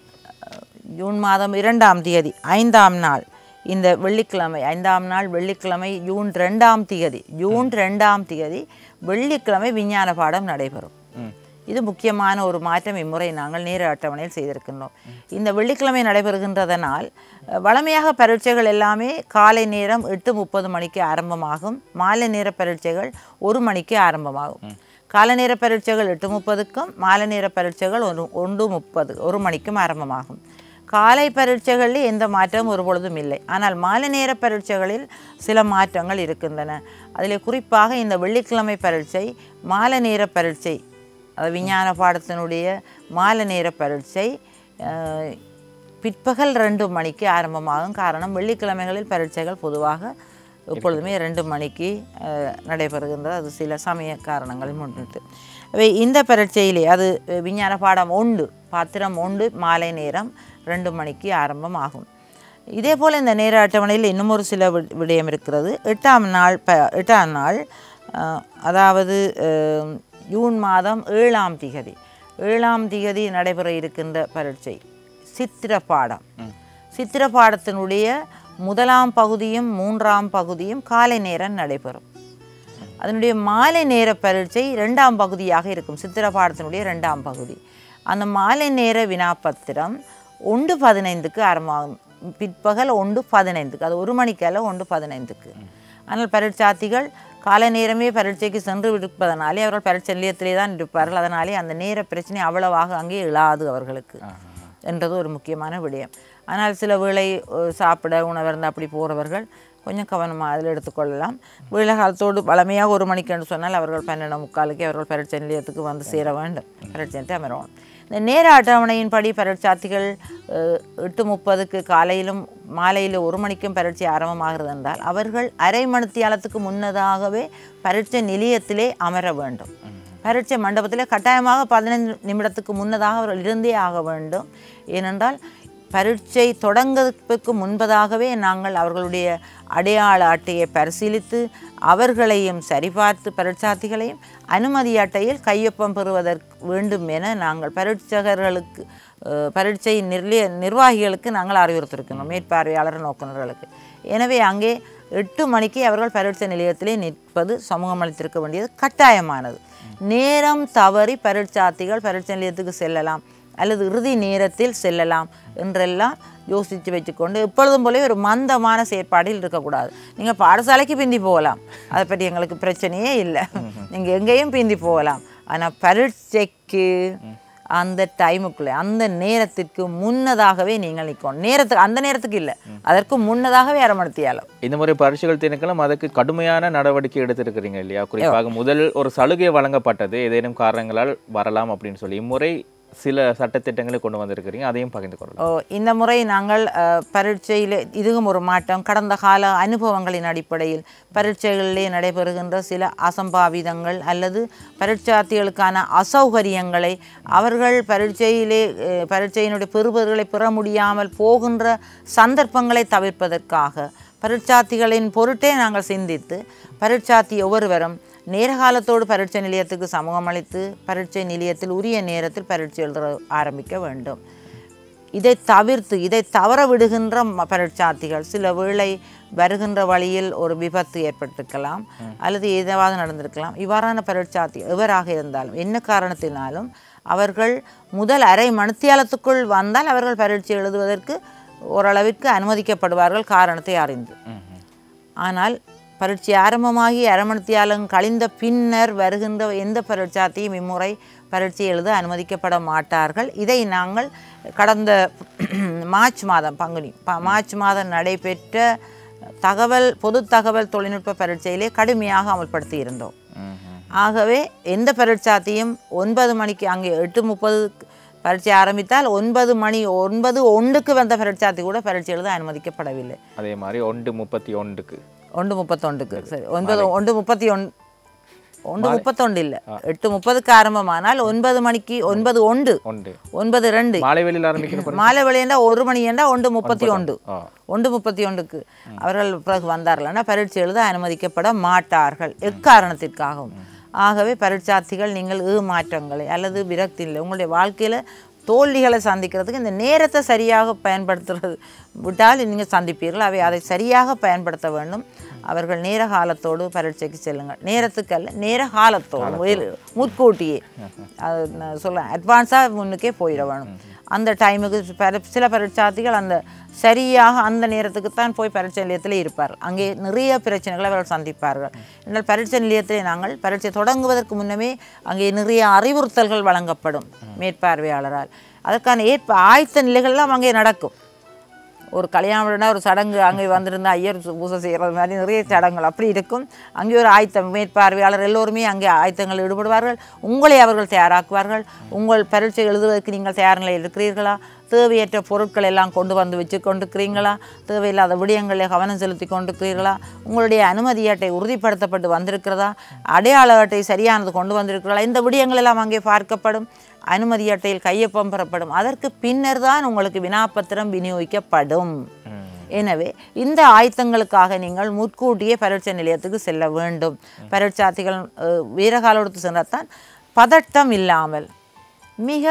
ஜூன் மாதம் இரண்டாம் தேதி ஐந்தாம் நாள் இந்த வெள்ளிக்கிழமை ஐந்தாம் நாள் வெள்ளிக்கிழமை ஜூன் ரெண்டாம் தேதி ஜூன் ரெண்டாம் தேதி வெள்ளிக்கிழமை விஞ்ஞான பாடம் நடைபெறும் இது முக்கியமான ஒரு மாற்றம் இம்முறை நாங்கள் நேர அட்டவணையில் செய்திருக்கின்றோம் இந்த வெள்ளிக்கிழமை நடைபெறுகின்றதனால் அஹ், வழமையாக பரீட்சைகள் எல்லாமே காலை நேரம் எட்டு முப்பது மணிக்கு ஆரம்பமாகும் மாலை நேர பரீட்சைகள் ஒரு மணிக்கு ஆரம்பமாகும் காலை நேர பரீட்சைகள் எட்டு முப்பதுக்கும் மாலை நேர பரீட்சைகள் ஒரு ஒன்று முப்பது ஒரு மணிக்கும் ஆரம்பமாகும் காலை பரீட்சைகளில் எந்த மாற்றமும் ஒரு பொழுதும் இல்லை ஆனால் மாலை நேர பரீட்சைகளில் சில மாற்றங்கள் இருக்கின்றன அதில் குறிப்பாக இந்த வெள்ளிக்கிழமை பரீட்சை மாலை நேர பரீட்சை அது விஞ்ஞான பாடத்தினுடைய மாலை நேர பரீட்சை அஹ், பிற்பகல் ரெண்டு மணிக்கு ஆரம்பமாகும் காரணம் வெள்ளிக்கிழமைகளில் பரீட்சைகள் பொதுவாக எப்பொழுதுமே ரெண்டு மணிக்கு அஹ், நடைபெறுகின்றது அது சில சமய காரணங்களை முன்னிட்டு அவை இந்த பரீட்சையிலே அது அஹ், விஞ்ஞான பாடம் உண்டு பாத்திரம் உண்டு மாலை நேரம் ரெண்டு மணிக்கு ஆரம்பமாகும் இதே போல் இந்த நேர அட்டவணையில் இன்னும் ஒரு சில வி- விடயம் இருக்கிறது எட்டாம் நாள் ப எட்டாம் நாள் அஹ், அதாவது அஹ், ஜூன் மாதம் ஏழாம் திகதி ஏழாம் திகதி நடைபெற இருக்கின்ற பரீட்சை சித்திர பாடம் சித்திர பாடத்தினுடைய முதலாம் பகுதியும் மூன்றாம் பகுதியும் காலை நேரம் நடைபெறும் அதனுடைய மாலை நேர பரீட்சை ரெண்டாம் பகுதியாக இருக்கும் சித்திர பாடத்தினுடைய ரெண்டாம் பகுதி அந்த மாலை நேர வினாப்பத்திரம் ஒன்று பதினைந்துக்கு ஆரம்பமாகும் பிற்பகல் ஒன்று பதினைந்துக்கு அது ஒரு மணிக்கல்ல ஒன்று பதினைந்துக்கு ஆனால் பரீட்சார்த்திகள் காலை நேரமே பரீட்சைக்கு சென்று இருப்பதனாலே அவர்கள் பரீட்சை நிலையத்திலே தான் இருப்பார்கள் அதனாலே அந்த நேர பிரச்சனை அவ்வளவாக அங்கே இழாது அவர்களுக்கு என்றது ஒரு முக்கியமான விடயம் ஆனால் சில வேளை அஹ், சாப்பிட உணவருந்து அப்படி போகிறவர்கள் கொஞ்சம் கவனமாக அதில் எடுத்துக்கொள்ளலாம் வேலை காலத்தோடு வளமையாக ஒரு மணிக்கு என்று சொன்னால் அவர்கள் பன்னெண்டு முக்காலுக்கு அவர்கள் பரீட்சை நிலையத்துக்கு வந்து சேர வேண்டும் பரீட்சை அமரணும் இந்த நேர அட்டவணையின்படி பரீட்சார்த்திகள் அஹ், எட்டு முப்பதுக்கு காலையிலும் மாலையில் ஒரு மணிக்கும் பரீட்சை ஆரம்பமாகிறது என்றால் அவர்கள் அரை மணித்தியாலத்துக்கு முன்னதாகவே பரீட்சை நிலையத்திலே அமர வேண்டும் பரீட்சை மண்டபத்தில் கட்டாயமாக பதினைந்து நிமிடத்துக்கு முன்னதாக அவர்கள் இருந்தே ஆக வேண்டும் ஏனென்றால் பரீட்சை தொடங்குவதற்கு முன்பதாகவே நாங்கள் அவர்களுடைய அடையாள அட்டையை பரிசீலித்து அவர்களையும் சரிபார்த்து பரீட்சார்த்திகளையும் அனுமதி அட்டையில் கையொப்பம் பெறுவதற்கு வேண்டும் என நாங்கள் பரீட்சகர்களுக்கு அஹ், பரீட்சை நிர்லிய நிர்வாகிகளுக்கு நாங்கள் அறிவுறுத்திருக்கிறோம் மேற்பார்வையாளர் நோக்குநர்களுக்கு எனவே அங்கே எட்டு மணிக்கு அவர்கள் பரீட்சை நிலையத்திலே நிற்பது சமூகம் அளித்திருக்க வேண்டியது கட்டாயமானது நேரம் தவறி பரீட்சார்த்திகள் பரீட்சை நிலையத்துக்கு செல்லலாம் அல்லது இறுதி நேரத்தில் செல்லலாம் என்றெல்லாம் யோசித்து வச்சுக்கொண்டு எப்பொழுதும் போல ஒரு மந்தமான செயற்பாடில் இருக்கக்கூடாது நீங்கள் பாடசாலைக்கு பிந்தி போகலாம் அதை பற்றி எங்களுக்கு பிரச்சனையே இல்லை நீங்கள் எங்கேயும் பிந்தி போகலாம் ஆனால் பரீட்சைக்கு அந்த டைமுக்குள்ளே அந்த நேரத்திற்கு முன்னதாகவே நீங்கள் நிற்கணும் நேரத்துக்கு அந்த நேரத்துக்கு இல்லை அதற்கு முன்னதாகவே அரமணித்தியாலும் இந்த முறை பரீட்சைகள் திணைக்களம் அதுக்கு கடுமையான நடவடிக்கை எடுத்திருக்கிறீங்க இல்லையா குறிப்பாக முதல் ஒரு சலுகை வழங்கப்பட்டது ஏதேனும் காரணங்களால் வரலாம் அப்படின்னு சொல்லி இம்முறை சில சட்டத்திட்டங்களை கொண்டு வந்திருக்கிறீங்க அதையும் பகிர்ந்து கொள்ளலாம் ஓ, இந்த முறை நாங்கள் அஹ், பரீட்சையில் இதுவும் ஒரு மாற்றம் கடந்த கால அனுபவங்களின் அடிப்படையில் பரீட்சைகளிலே நடைபெறுகின்ற சில அசம்பாவிதங்கள் அல்லது பரீட்சார்த்திகளுக்கான அசௌகரியங்களை அவர்கள் பரீட்சையிலே அஹ், பரீட்சையினுடைய பெறுபவர்களை பெற முடியாமல் போகின்ற சந்தர்ப்பங்களை தவிர்ப்பதற்காக பரீட்சார்த்திகளின் பொருட்டே நாங்கள் சிந்தித்து பரீட்சார்த்தி ஒவ்வொருவரும் நேரகாலத்தோடு பரீட்சை நிலையத்துக்கு சமூகம் அளித்து பரீட்சை நிலையத்தில் உரிய நேரத்தில் பரீட்சை எழுத ஆரம்பிக்க வேண்டும் இதை தவிர்த்து இதை தவற விடுகின்ற ம- பரீட்சார்த்திகள் சில வேளை வருகின்ற வழியில் ஒரு விபத்து ஏற்பட்டிருக்கலாம் அல்லது ஏதாவது நடந்திருக்கலாம் இவ்வாறான பரீட்சார்த்தி எவராக இருந்தாலும் என்ன காரணத்தினாலும் அவர்கள் முதல் அரை மணித்தியாலத்துக்குள் வந்தால் அவர்கள் பரீட்சை எழுதுவதற்கு ஓரளவிற்கு அனுமதிக்கப்படுவார்கள் காரணத்தை அறிந்து ஆனால் பரீட்சை ஆரம்பமாகி அரமணித்தியாலம் கழிந்த பின்னர் வருகின்ற எந்த பரீட்சார்த்தியும் இம்முறை பரீட்சை எழுத அனுமதிக்கப்பட மாட்டார்கள் இதை நாங்கள் கடந்த மார்ச் மாதம் பங்குனி ப- மார்ச் மாதம் நடைபெற்ற தகவல் பொது தகவல் தொழில்நுட்ப பரீட்சையிலே கடுமையாக அமல்படுத்தி இருந்தோம் ஆகவே எந்த பரீட்சார்த்தியும் ஒன்பது மணிக்கு அங்கே எட்டு முப்பது பரீட்சை ஆரம்பித்தால் ஒன்பது மணி ஒன்பது ஒன்றுக்கு வந்த பரீட்சார்த்தி கூட பரீட்சை எழுத அனுமதிக்கப்படவில்லை அதே மாதிரி ஒன்று முப்பத்தி ஒன்றுக்கு ஒன்று முப்பத்தொண்டுக்கு சரி ஒன்பது ஒன்று முப்பத்தி ஒன் ஒன்று முப்பத்தொண்டு இல்லை எட்டு முப்பதுக்கு ஆரம்பமானால் ஒன்பது மணிக்கு ஒன்பது ஒன்று ஒன்று ஒன்பது ரெண்டு மாலை வேளையில் ஆரம்பிக்கிற பரீட்சை? மாலை வேலையண்டா ஒரு மணி ஏண்டா ஒன்று முப்பத்தி ஒன்று ஆ ஒன்று முப்பத்தி ஒன்றுக்கு அவர்கள் பிறகு வந்தார்கள்னா பரீட்சை எழுத அனுமதிக்கப்பட மாட்டார்கள் எக்காரணத்திற்காகவும் ஆகவே பரீட்சார்த்திகள் நீங்கள் ஏமாற்றங்களை அல்லது விரக்தி இல்லை உங்களுடைய வாழ்க்கையில் தோல்விகளை சந்திக்கிறதுக்கு இந்த நேரத்தை சரியாக பயன்படுத்துறது விட்டால் நீங்கள் சந்திப்பீர்கள் அவை அதை சரியாக பயன்படுத்த வேண்டும் அவர்கள் நேர காலத்தோடு பரீட்சைக்கு செல்லுங்கள் நேரத்துக்கு அல்ல நேர காலத்தோடு முதல் முற்கூட்டியே அது நான் சொல்ல அட்வான்ஸாக முன்னுக்கே போயிட வேணும் அந்த டைமுக்கு பர- சில பரீட்சார்த்திகள் அந்த சரியாக அந்த நேரத்துக்கு தான் போய் பரீட்சை நிலையத்தில் இருப்பார்கள் அங்கே நிறைய பிரச்சனைகளை அவர்கள் சந்திப்பார்கள் என்றால் பரீட்சை நிலையத்தில் நாங்கள் பரீட்சை தொடங்குவதற்கு முன்னமே அங்கே நிறைய அறிவுறுத்தல்கள் வழங்கப்படும் மேற்பார்வையாளரால் அதற்கான ஏற்ப ஆயத்த நிலைகள்லாம் அங்கே நடக்கும் ஒரு கல்யாணம்னா ஒரு சடங்கு அங்கே வந்திருந்த ஐயர் சு- பூசை செய்கிறது மாதிரி நிறைய சடங்குகள் அப்படி இருக்கும் அங்கே ஒரு ஆயத்தம் மேற்பார்வையாளர் எல்லோருமே அங்கே ஆயத்தங்கள் ஈடுபடுவார்கள் உங்களை அவர்கள் தயாராக்குவார்கள் உங்கள் பரீட்சை எழுதுவதற்கு நீங்கள் தயார் நிலையில் இருக்கிறீர்களா தேவையற்ற பொருட்கள் எல்லாம் கொண்டு வந்து வச்சு கொண்டிருக்கிறீங்களா தேவையில்லாத விடயங்களில் கவனம் செலுத்தி கொண்டிருக்கிறீர்களா உங்களுடைய அனுமதி அட்டை உறுதிப்படுத்தப்பட்டு வந்திருக்கிறதா அடையாள அட்டை சரியானது கொண்டு வந்திருக்கிறீர்களா இந்த விடயங்கள் எல்லாம் அங்கே பார்க்கப்படும் அனுமதி அட்டையில் கையொப்பம் பெறப்படும் அதற்கு பின்னர் தான் உங்களுக்கு வினாப்பத்திரம் விநியோகிக்கப்படும் எனவே இந்த ஆயத்தங்களுக்காக நீங்கள் முற்கூட்டியே பரீட்சை நிலையத்துக்கு செல்ல வேண்டும் பரீட்சார்த்திகள் அஹ், வீரகாலோடு சென்றத்தான் பதட்டம் இல்லாமல் மிக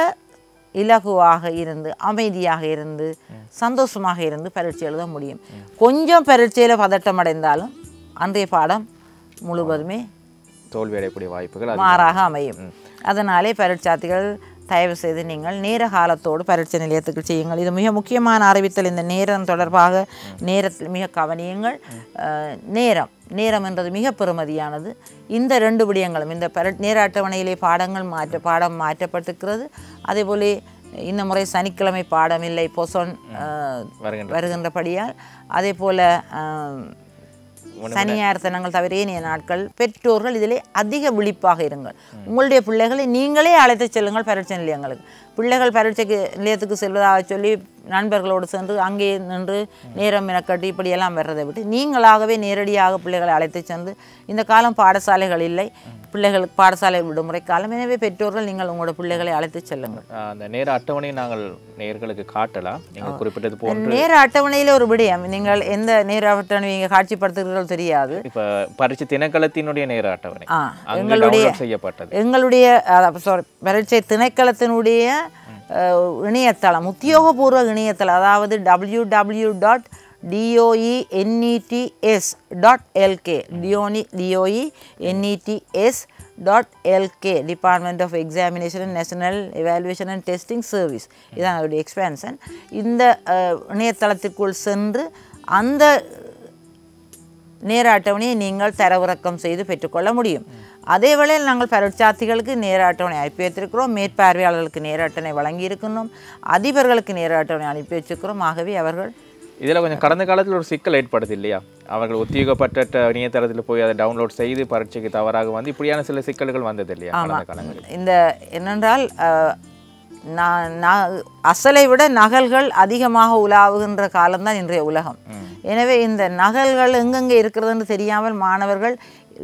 இலகுவாக இருந்து அமைதியாக இருந்து சந்தோஷமாக இருந்து பரீட்சை எழுத முடியும் கொஞ்சம் பரீட்சையில் பதட்டம் அடைந்தாலும் அன்றைய பாடம் முழுவதுமே தோல்வி அடையக்கூடிய வாய்ப்புகள் அதிகம். மாறாக அமையும் அதனாலே பரீட்சார்த்திகள் தயவு செய்து நீங்கள் நேர காலத்தோடு பரீட்சை நிலையத்துக்கு செய்யுங்கள் இது மிக முக்கியமான அறிவித்தல் இந்த நேரம் தொடர்பாக நேரத்தில் மிக கவனியுங்கள் அஹ், நேரம் நேரம் என்றது மிக பெறுமதியானது இந்த ரெண்டு விடயங்களும் இந்த பர நேர அட்டவணையிலே பாடங்கள் மாற்ற பாடம் மாற்றப்பட்டிருக்கிறது அதேபோல இந்த முறை சனிக்கிழமை பாடம் இல்லை பொசொன் அஹ், வருகின்ற வருகின்றபடியால் அதே போல் சனியார் தினங்கள் தவிர ஏனைய நாட்கள் பெற்றோர்கள் இதிலே அதிக விழிப்பாக இருங்கள் உங்களுடைய பிள்ளைகளை நீங்களே அழைத்து செல்லுங்கள் பரீட்சை நிலையங்களுக்கு பிள்ளைகள் பரீட்சைக்கு நிலையத்துக்கு செல்வதாக சொல்லி நண்பர்களோடு சென்று அங்கே நின்று நேரம் மெனக்கட்டி இப்படியெல்லாம் வர்றதை விட்டு நீங்களாகவே நேரடியாக பிள்ளைகளை அழைத்து சென்று இந்த காலம் பாடசாலைகள் இல்லை பிள்ளைகளுக்கு பாடசாலை விடுமுறை காலம் எனவே பெற்றோர்கள் நீங்கள் உங்களோட பிள்ளைகளை அழைத்து செல்லுங்கள் ஆஹ் அந்த நேர அட்டவணையை நாங்கள் நேர்களுக்கு காட்டலாம் நீங்கள் குறிப்பிட்டது போன்று நேர அட்டவணையில் ஒரு விடயம் நீங்கள் எந்த நேர அட்டவணை நீங்கள் காட்சிப்படுத்துகிறீர்கள் தெரியாது இப்ப பரீட்சை திணைக்களத்தினுடைய நேர அட்டவணை ஆ அங்கு எங்களுடைய டவுன்லோட் செய்யப்பட்டது எங்களுடைய சாரி பரீட்சை திணைக்களத்தினுடைய அஹ், இணையதளம் உத்தியோகபூர்வ இணையதளம் அதாவது W W dot DOE NETS dot LK டிஓனி DOE NETS dot LK department of examination and national evaluation and testing service இதான் அவருடைய எக்ஸ்பேன்ஷன் இந்த அஹ், இணையதளத்திற்குள் சென்று அந்த நேர அட்டவணையை நீங்கள் தரவிறக்கம் செய்து பெற்றுக்கொள்ள முடியும் அதே வேளையில் நாங்கள் பரீட்சார்த்திகளுக்கு நேர அட்டவணை அனுப்பி வைத்திருக்கிறோம் மேற்பார்வையாளர்களுக்கு நேர அட்டவணை வழங்கி இருக்கின்றோம் அதிபர்களுக்கு நேர அட்டவணை அனுப்பி வச்சிருக்கிறோம் ஆகவே அவர்கள் இதில் கொஞ்சம் கடந்த காலத்தில் ஒரு சிக்கல் ஏற்படுது இல்லையா அவர்கள் உத்தியோகப்பட்ட இணையதளத்தில் போய் அதை டவுன்லோட் செய்து பரீட்சைக்கு தவறாக வந்து இப்படியான சில சிக்கல்கள் வந்தது இல்லையா கடந்த காலங்களில் இந்த என்னென்றால் அஹ், நா- நா- அசலை விட நகல்கள் அதிகமாக உலாவுகின்ற காலம்தான் இன்றைய உலகம் எனவே இந்த நகல்கள் எங்கெங்கே இருக்கிறதுன்னு தெரியாமல் மாணவர்கள்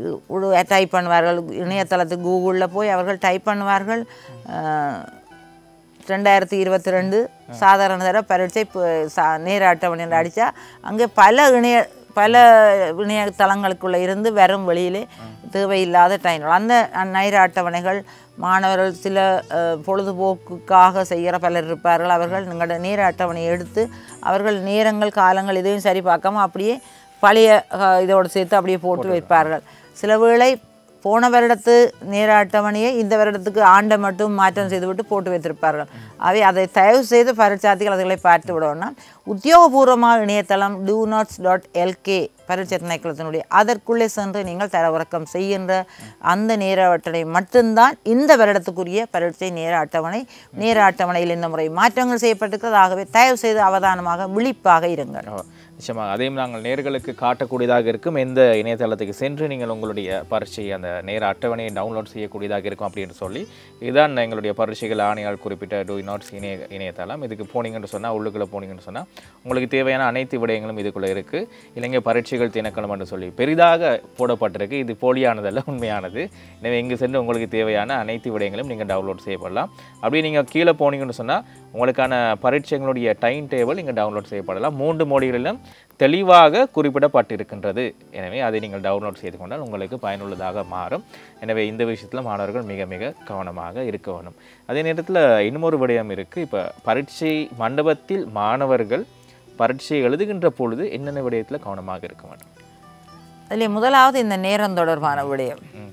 டைப் பண்ணுவார்கள் இணையதளத்துக்கு கூகுளில் போய் அவர்கள் டைப் பண்ணுவார்கள் அஹ், ரெண்டாயிரத்தி இருபத்தி ரெண்டு சாதாரண தர பரீட்சை ப- சா- நேர அட்டவணையில் அடித்தா அங்கே பல இணைய பல இணையதளங்களுக்குள்ளே இருந்து வரும் வெளியிலே தேவையில்லாத டைம்கள் அந்த நேர அட்டவணைகள் மாணவர்கள் சில அஹ், பொழுதுபோக்குக்காக செய்கிற பலர் இருப்பார்கள் அவர்கள் நீங்களோட நேர அட்டவணையை எடுத்து அவர்கள் நேரங்கள் காலங்கள் இதையும் சரி பார்க்காம அப்படியே பழைய அஹ், இதோடு சேர்த்து அப்படியே போட்டு வைப்பார்கள் சில வேளை போன வருடத்து நேர அட்டவணையை இந்த வருடத்துக்கு ஆண்டை மட்டும் மாற்றம் செய்துவிட்டு போட்டு வைத்திருப்பார்கள் அவை அதை தயவு செய்து பரீட்சார்த்திகள் அதுகளை பார்த்து விடணும்னா உத்தியோகபூர்வமாக இணையதளம் டூ நாட்ஸ் டாட் எல்கே பரீட்சை திணைக்களத்தினுடைய அதற்குள்ளே சென்று நீங்கள் தரவிறக்கம் செய்கின்ற அந்த நேர அட்டவணை மட்டும்தான் இந்த வருடத்துக்குரிய பரீட்சை நேர அட்டவணை நேர அட்டவணையில் இந்த முறை மாற்றங்கள் செய்யப்பட்டிருக்கிறது ஆகவே தயவு செய்து அவதானமாக விழிப்பாக இருங்கள் ஓ, நிச்சயமாக அதையும் நாங்கள் நேர்களுக்கு காட்டக்கூடியதாக இருக்கும் எந்த இணையதளத்துக்கு சென்று நீங்கள் உங்களுடைய பரீட்சை அந்த நேர அட்டவணையை டவுன்லோட் செய்யக்கூடியதாக இருக்கும் அப்படின்னு சொல்லி இதுதான் எங்களுடைய பரீட்சைகள் ஆணையால் குறிப்பிட்ட டூ நாட்ஸ் இணைய இணையதளம் இதுக்கு போனீங்கன்னு சொன்னால் உள்ளுக்குள்ளே போனீங்கன்னு சொன்னால் உங்களுக்கு தேவையான அனைத்து விடயங்களும் இதுக்குள்ளே இருக்குது இலங்கை பரீட்சைகள் திணைக்களம் என்று சொல்லி பெரிதாக போடப்பட்டிருக்கு இது போலியானதல்ல உண்மையானது எனவே இங்கு சென்று உங்களுக்கு தேவையான அனைத்து விடயங்களும் நீங்கள் டவுன்லோட் செய்யப்படலாம் அப்படியே நீங்கள் கீழே போனீங்கன்னு சொன்னால் உங்களுக்கான பரீட்சைகளுடைய டைம் டேபிள் இங்கே டவுன்லோட் செய்யப்படலாம் மூன்று மொழிகளிலும் தெளிவாக குறிப்பிடப்பட்டிருக்கின்றது எனவே அதை நீங்கள் டவுன்லோட் செய்து கொண்டால் உங்களுக்கு பயனுள்ளதாக மாறும் எனவே இந்த விஷயத்தில் மாணவர்கள் மிக மிக கவனமாக இருக்க வேண்டும் அதே நேரத்தில் இன்னொரு விடயம் இருக்குது இப்போ பரீட்சை மண்டபத்தில் மாணவர்கள் பரீட்சை எழுதுகின்ற பொழுது என்னென்ன விடயத்தில் கவனமாக இருக்க வேண்டும் அதில் முதலாவது இந்த நேரம் தொடர்பான விடயம் ம்.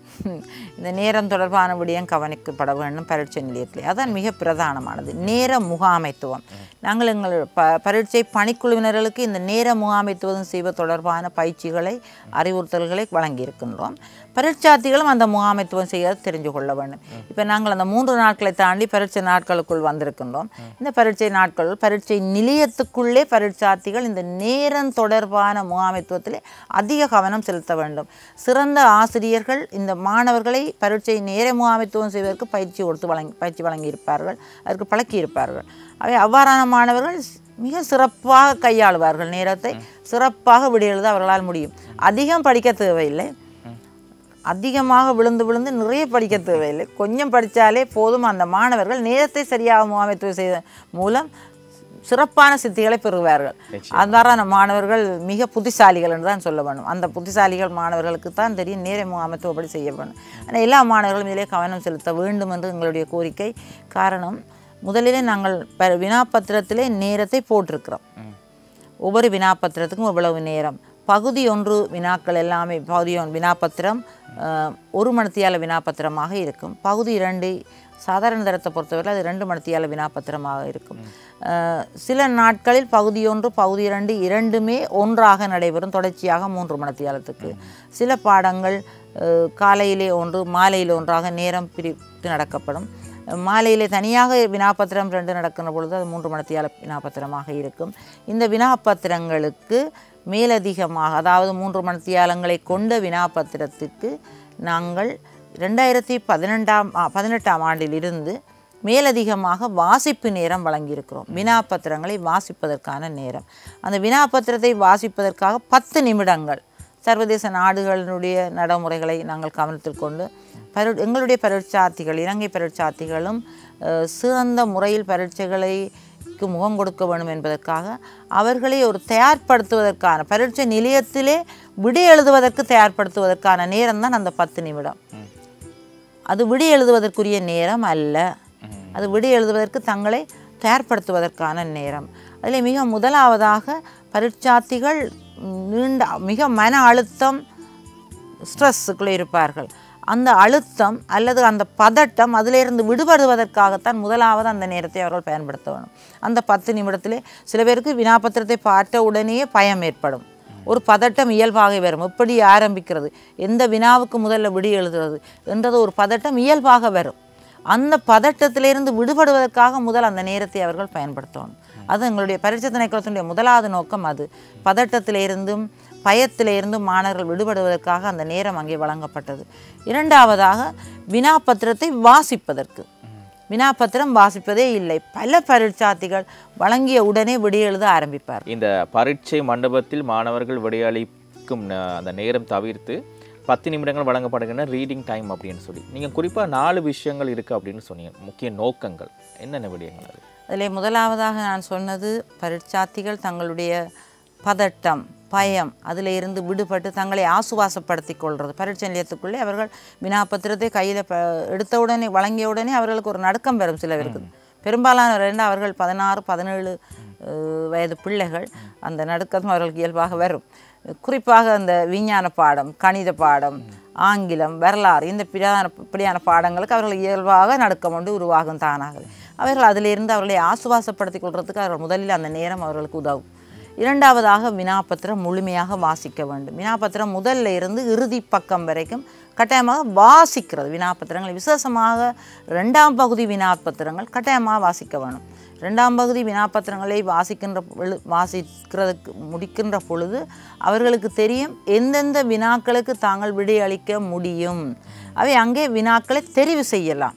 இந்த நேரம் தொடர்பான விடயம் கவனிக்கப்பட வேண்டும் பரீட்சை நிலையத்தில் அதான் மிக பிரதானமானது நேர முகாமைத்துவம் நாங்கள் எங்கள் ப பரீட்சை பணிக்குழுவினர்களுக்கு இந்த நேர முகாமைத்துவம் செய்வது தொடர்பான பயிற்சிகளை அறிவுறுத்தல்களை வழங்கியிருக்கின்றோம் பரீட்சார்த்திகளும் அந்த முகாமைத்துவம் செய்ய தெரிஞ்சு கொள்ள வேண்டும் இப்போ நாங்கள் அந்த மூன்று நாட்களை தாண்டி பரீட்சை நாட்களுக்குள் வந்திருக்கின்றோம் இந்த பரீட்சை நாட்கள் பரீட்சை நிலையத்துக்குள்ளே பரீட்சார்த்திகள் இந்த நேரம் தொடர்பான முகாமைத்துவத்தில் அதிக கவனம் செலுத்த வேண்டும் சிறந்த ஆசிரியர்கள் இந்த மாணவர்களை பரீட்சை நேர முகாமைத்துவம் செய்வதற்கு பயிற்சி கொடுத்து வழங்கி பயிற்சி வழங்கியிருப்பார்கள் அதற்கு பழக்கியிருப்பார்கள் அவை அவ்வாறான மாணவர்கள் மிக சிறப்பாக கையாளுவார்கள் நேரத்தை சிறப்பாக விட எழுத அவர்களால் முடியும் அதிகம் படிக்க தேவையில்லை அதிகமாக விழுந்து விழுந்து நிறைய படிக்க தேவையில்லை கொஞ்சம் படித்தாலே போதும் அந்த மாணவர்கள் நேரத்தை சரியாக முகாமைத்துவம் செய்த மூலம் சிறப்பான சித்திகளை பெறுவார்கள் அவ்வாறான மாணவர்கள் மிக புத்திசாலிகள் என்று தான் சொல்ல வேண்டும் அந்த புத்திசாலிகள் மாணவர்களுக்கு தான் தெரியும் நேர முகாமைத்துவப்படி செய்ய வேண்டும் ஆனால் எல்லா மாணவர்களும் இதிலே கவனம் செலுத்த வேண்டும் என்று எங்களுடைய கோரிக்கை காரணம் முதலிலே நாங்கள் ப வினாப்பத்திரத்திலே நேரத்தை போட்டிருக்கிறோம் ஒவ்வொரு வினாப்பத்திரத்துக்கும் இவ்வளவு நேரம் பகுதி ஒன்று வினாக்கள் எல்லாமே பகுதி ஒன்று வினாப்பத்திரம் அஹ், ஒரு மணித்தியால வினாப்பத்திரமாக இருக்கும் பகுதி இரண்டு சாதாரண தரத்தை பொறுத்தவரை அது ரெண்டு மணித்தியால வினாப்பத்திரமாக இருக்கும் அஹ், சில நாட்களில் பகுதி ஒன்று பகுதி இரண்டு இரண்டுமே ஒன்றாக நடைபெறும் தொடர்ச்சியாக மூன்று மணித்தியாலத்துக்கு சில பாடங்கள் அஹ், காலையிலே ஒன்று மாலையில் ஒன்றாக நேரம் பிரித்து நடக்கப்படும் மாலையிலே தனியாக வினாப்பத்திரம் ரெண்டு நடக்கின்ற பொழுது அது மூன்று மணித்தியால வினாப்பத்திரமாக இருக்கும் இந்த வினாப்பத்திரங்களுக்கு மேலதிகமாக அதாவது மூன்று மணித்தியாலங்களை கொண்ட வினாப்பத்திரத்துக்கு நாங்கள் ரெண்டாயிரத்தி பதினெண்டாம் ஆ, பதினெட்டாம் ஆண்டிலிருந்து மேலதிகமாக வாசிப்பு நேரம் வழங்கியிருக்கிறோம் வினாப்பத்திரங்களை வாசிப்பதற்கான நேரம் அந்த வினாப்பத்திரத்தை வாசிப்பதற்காக பத்து நிமிடங்கள் சர்வதேச நாடுகளினுடைய நடைமுறைகளை நாங்கள் கவனத்தில் கொண்டு பரு எங்களுடைய பரீட்சார்த்திகள் இலங்கை பரீட்சார்த்திகளும் அஹ், சிறந்த முறையில் பரீட்சைகளுக்கு முகம் கொடுக்க வேண்டும் என்பதற்காக அவர்களை ஒரு தயார்படுத்துவதற்கான பரீட்சை நிலையத்திலே விடை எழுதுவதற்கு தயார்படுத்துவதற்கான நேரம் தான் அந்த பத்து நிமிடம் அது விடை எழுதுவதற்குரிய நேரம் அல்ல அது விடை எழுதுவதற்கு தங்களை தயார்படுத்துவதற்கான நேரம் அதில் மிக முதலாவதாக பரீட்சார்த்திகள் நீண்ட மிக மன அழுத்தம் ஸ்ட்ரெஸ்ஸுக்குள்ளே இருப்பார்கள் அந்த அழுத்தம் அல்லது அந்த பதட்டம் அதிலிருந்து விடுபடுவதற்காகத்தான் முதலாவது அந்த நேரத்தை அவர்கள் பயன்படுத்த வேணும் அந்த பத்து நிமிடத்திலே சில பேருக்கு வினாபத்திரத்தை பார்த்த உடனேயே பயம் ஏற்படும் ஒரு பதட்டம் இயல்பாக வரும் எப்படி ஆரம்பிக்கிறது எந்த வினாவுக்கு முதல்ல விடி எழுதுறது என்றது ஒரு பதட்டம் இயல்பாக வரும் அந்த பதட்டத்திலிருந்து விடுபடுவதற்காக முதல் அந்த நேரத்தை அவர்கள் பயன்படுத்தணும் அது எங்களுடைய பரீட்சை திணைக்களத்தினுடைய முதலாவது நோக்கம் அது பதட்டத்திலிருந்தும் பயத்திலிருந்தும் மாணவர்கள் விடுபடுவதற்காக அந்த நேரம் அங்கே வழங்கப்பட்டது இரண்டாவதாக வினாபத்திரத்தை வாசிப்பதற்கு வினாபத்திரம் வாசிப்பதே இல்லை பல பரீட்சார்த்திகள் வழங்கிய உடனே விடி எழுத ஆரம்பிப்பார் இந்த பரீட்சை மண்டபத்தில் மாணவர்கள் விடையளிக்கும் ந- அந்த நேரம் தவிர்த்து பத்து நிமிடங்கள் வழங்கப்படுகின்ற ரீடிங் டைம் அப்படின்னு சொல்லி நீங்கள் குறிப்பாக நாலு விஷயங்கள் இருக்குது அப்படின்னு சொன்னீங்க முக்கிய நோக்கங்கள் என்னென்ன விடயங்கள் அது அதில் முதலாவதாக நான் சொன்னது பரீட்சார்த்திகள் தங்களுடைய பதட்டம் பயம் அதில் இருந்து விடுபட்டு தங்களை ஆசுவாசப்படுத்தி கொள்வது பரீட்சை நிலையத்துக்குள்ளே அவர்கள் வினாபத்திரத்தை கையில் ப எடுத்த உடனே வழங்கிய உடனே அவர்களுக்கு ஒரு நடுக்கம் வரும் சிலருக்கு பெரும்பாலானவர் என்ன அவர்கள் பதினாறு பதினேழு அஹ், வயது பிள்ளைகள் அந்த நடுக்கம் அவர்களுக்கு இயல்பாக வரும் குறிப்பாக அந்த விஞ்ஞான பாடம் கணித பாடம் ஆங்கிலம் வரலாறு இந்த பிரதான இப்படியான பாடங்களுக்கு அவர்கள் இயல்பாக நடுக்கம் கொண்டு உருவாகும் தானாக அவர்கள் அதிலிருந்து அவர்களை ஆசுவாசப்படுத்திக் கொள்றதுக்கு அவர்கள் முதலில் அந்த நேரம் அவர்களுக்கு உதவும் இரண்டாவதாக வினாபத்திரம் முழுமையாக வாசிக்க வேண்டும் வினாபத்திரம் முதல்ல இருந்து இறுதி பக்கம் வரைக்கும் கட்டாயமாக வாசிக்கிறது வினாபத்திரங்கள் விசேஷமாக ரெண்டாம் பகுதி வினாபத்திரங்கள் கட்டாயமாக வாசிக்க வேணும் ரெண்டாம் பகுதி வினாபத்திரங்களை வாசிக்கின்ற பொழு- வாசிக்கிறதுக்கு முடிக்கின்ற பொழுது அவர்களுக்கு தெரியும் எந்தெந்த வினாக்களுக்கு தாங்கள் விடையளிக்க முடியும் அவை அங்கே வினாக்களை தெரிவு செய்யலாம்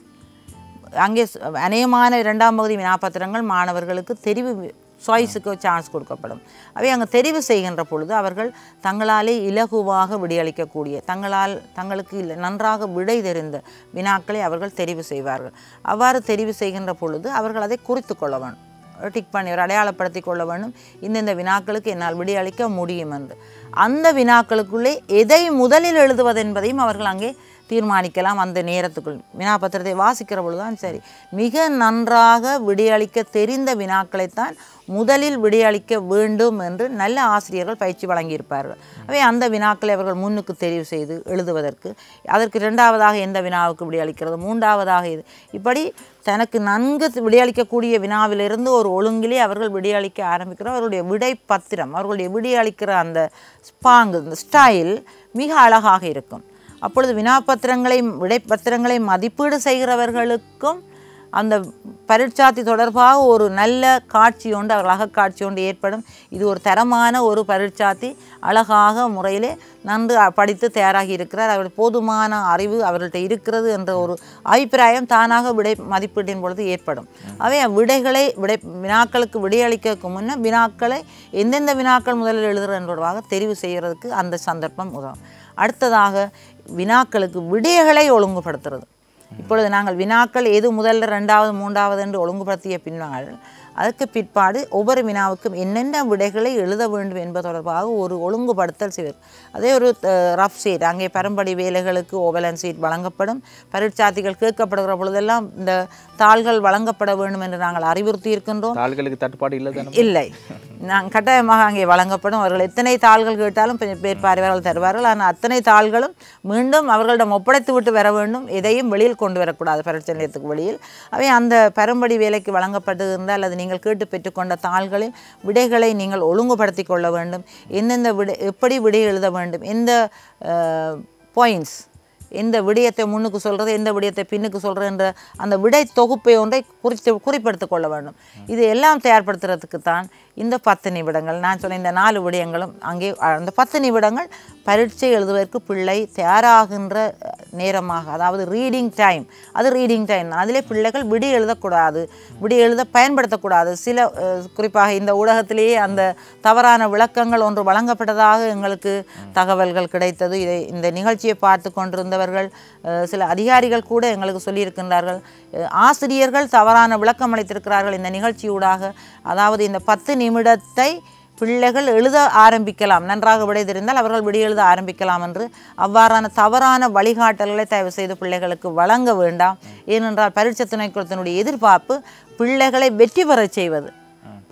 அங்கே ச- அநேகமான இரண்டாம் பகுதி வினாபத்திரங்கள் மாணவர்களுக்கு தெரிவு சாய்ஸுக்கு சான்ஸ் கொடுக்கப்படும் அவை அங்கே தெரிவு செய்கின்ற பொழுது அவர்கள் தங்களாலே இலகுவாக விடையளிக்கக்கூடிய தங்களால் தங்களுக்கு இல்ல- நன்றாக விடை தெரிந்த வினாக்களை அவர்கள் தெரிவு செய்வார்கள் அவ்வாறு தெரிவு செய்கின்ற பொழுது அவர்கள் அதை குறித்து கொள்ள வேணும் டிக் பண்ணி ஒரு அடையாளப்படுத்தி கொள்ள வேண்டும் இந்தந்த வினாக்களுக்கு என்னால் விடையளிக்க முடியும் என்று அந்த வினாக்களுக்குள்ளே எதை முதலில் எழுதுவது என்பதையும் அவர்கள் அங்கே தீர்மானிக்கலாம் அந்த நேரத்துக்குள் வினாபத்திரத்தை வாசிக்கிற பொழுதுதான் சரி மிக நன்றாக விடையளிக்க தெரிந்த வினாக்களைத்தான் முதலில் விடையளிக்க வேண்டும் என்று நல்ல ஆசிரியர்கள் பயிற்சி வழங்கியிருப்பார்கள் அவை அந்த வினாக்களை அவர்கள் முன்னுக்கு தெரிவு செய்து எழுதுவதற்கு அதற்கு இரண்டாவதாக எந்த வினாவுக்கு விடையளிக்கிறது மூன்றாவதாக இது இப்படி தனக்கு நன்கு விடையளிக்கக்கூடிய வினாவிலிருந்து ஒரு ஒழுங்கிலே அவர்கள் விடையளிக்க ஆரம்பிக்கிறார் அவருடைய விடை பத்திரம் அவர்களுடைய விடையளிக்கிற அந்த ஸ்பாங்கு இந்த ஸ்டைல் மிக அழகாக இருக்கும் அப்பொழுது வினாபத்திரங்களை விடைப்பத்திரங்களை மதிப்பீடு செய்கிறவர்களுக்கும் அந்த பரீட்சாத்தி தொடர்பாக ஒரு நல்ல காட்சி ஒன்று அவர்கள் அகக்காட்சி ஒன்று ஏற்படும் இது ஒரு தரமான ஒரு பரீட்சாத்தி அழகாக முறையிலே நன்கு படித்து தயாராகி இருக்கிறார் அவர் போதுமான அறிவு அவர்கள்ட்ட இருக்கிறது என்ற ஒரு அபிப்பிராயம் தானாக விடை மதிப்பீட்டின் பொழுது ஏற்படும் அவை விடைகளை விடை வினாக்களுக்கு விடையளிக்கிறதுக்கு முன்னே வினாக்களை எந்தெந்த வினாக்கள் முதலில் எழுதுகிற என்பதாக தெரிவு செய்கிறதுக்கு அந்த சந்தர்ப்பம் உதவும் அடுத்ததாக வினாக்களுக்கு விடைகளை ஒழுங்குபடுத்துறது இப்பொழுது நாங்கள் வினாக்கள் எது முதல்ல ரெண்டாவது மூன்றாவது என்று ஒழுங்குபடுத்திய பின்னால் அதற்கு பிற்பாடு ஒவ்வொரு வினாவுக்கும் என்னென்ன விடைகளை எழுத வேண்டும் என்பது தொடர்பாக ஒரு ஒழுங்குபடுத்தல் செய்வது அதே ஒரு ரஃப் சீட் அங்கே பரம்படி வேலைகளுக்கு ஓவலன் சீட் வழங்கப்படும் பரீட்சார்த்திகள் கேட்கப்படுகிற பொழுதெல்லாம் இந்த தாள்கள் வழங்கப்பட வேண்டும் என்று நாங்கள் அறிவுறுத்தி இருக்கின்றோம் தாள்களுக்கு தட்டுப்பாடு இல்லை தானே இல்லை நான் கட்டாயமாக அங்கே வழங்கப்படும் அவர்கள் எத்தனை தாள்கள் கேட்டாலும் பெ- மேற்பார்வையாளர்கள் தருவார்கள் ஆனால் அத்தனை தாள்களும் மீண்டும் அவர்களிடம் ஒப்படைத்து விட்டு வர வேண்டும் எதையும் வெளியில் கொண்டு வரக்கூடாது பரீட்சை நிலையத்துக்கு வெளியில் அவை அந்த பரம்படி வேலைக்கு வழங்கப்பட்டிருந்தால் அல்லது நீங்கள் கேட்டு பெற்றுக்கொண்ட தாள்களில் விடைகளை நீங்கள் ஒழுங்குபடுத்தி கொள்ள வேண்டும் எந்தெந்த விடை எப்படி விடை எழுத வேண்டும் எந்த பாயிண்ட்ஸ் எந்த விடயத்தை முன்னுக்கு சொல்கிறது எந்த விடயத்தை பின்னுக்கு சொல்கிறன்ற அந்த விடை தொகுப்பை ஒன்றை குறித்து குறிப்பெடுத்து கொள்ள வேண்டும் இது எல்லாம் தயார்படுத்துறதுக்கு தான் இந்த பத்து நிமிடங்கள் நான் சொன்ன இந்த நாலு விடயங்களும் அங்கே அந்த பத்து நிமிடங்கள் பரீட்சை எழுதுவதற்கு பிள்ளை தயாராகின்ற அஹ், நேரமாக அதாவது ரீடிங் டைம் அது ரீடிங் டைம் அதிலே பிள்ளைகள் விடி எழுதக்கூடாது விடி எழுத பயன்படுத்தக்கூடாது சில அஹ், குறிப்பாக இந்த ஊடகத்திலேயே அந்த தவறான விளக்கங்கள் ஒன்று வழங்கப்பட்டதாக எங்களுக்கு தகவல்கள் கிடைத்தது இதை இந்த நிகழ்ச்சியை பார்த்து கொண்டிருந்தவர்கள் அஹ், சில அதிகாரிகள் கூட எங்களுக்கு சொல்லியிருக்கின்றார்கள் அஹ், ஆசிரியர்கள் தவறான விளக்கம் அளித்திருக்கிறார்கள் இந்த நிகழ்ச்சியூடாக அதாவது இந்த பத்து நிமிடத்தை பிள்ளைகள் எழுத ஆரம்பிக்கலாம் நன்றாக விடை தெரிந்தால் அவர்கள் விடை எழுத ஆரம்பிக்கலாம் என்று அவ்வாறான தவறான வழிகாட்டல்களை தயவு செய்து பிள்ளைகளுக்கு வழங்க வேண்டாம் ஏனென்றால் பரீட்சை துணைக்குளத்தினுடைய எதிர்பார்ப்பு பிள்ளைகளை வெற்றி பெறச் செய்வது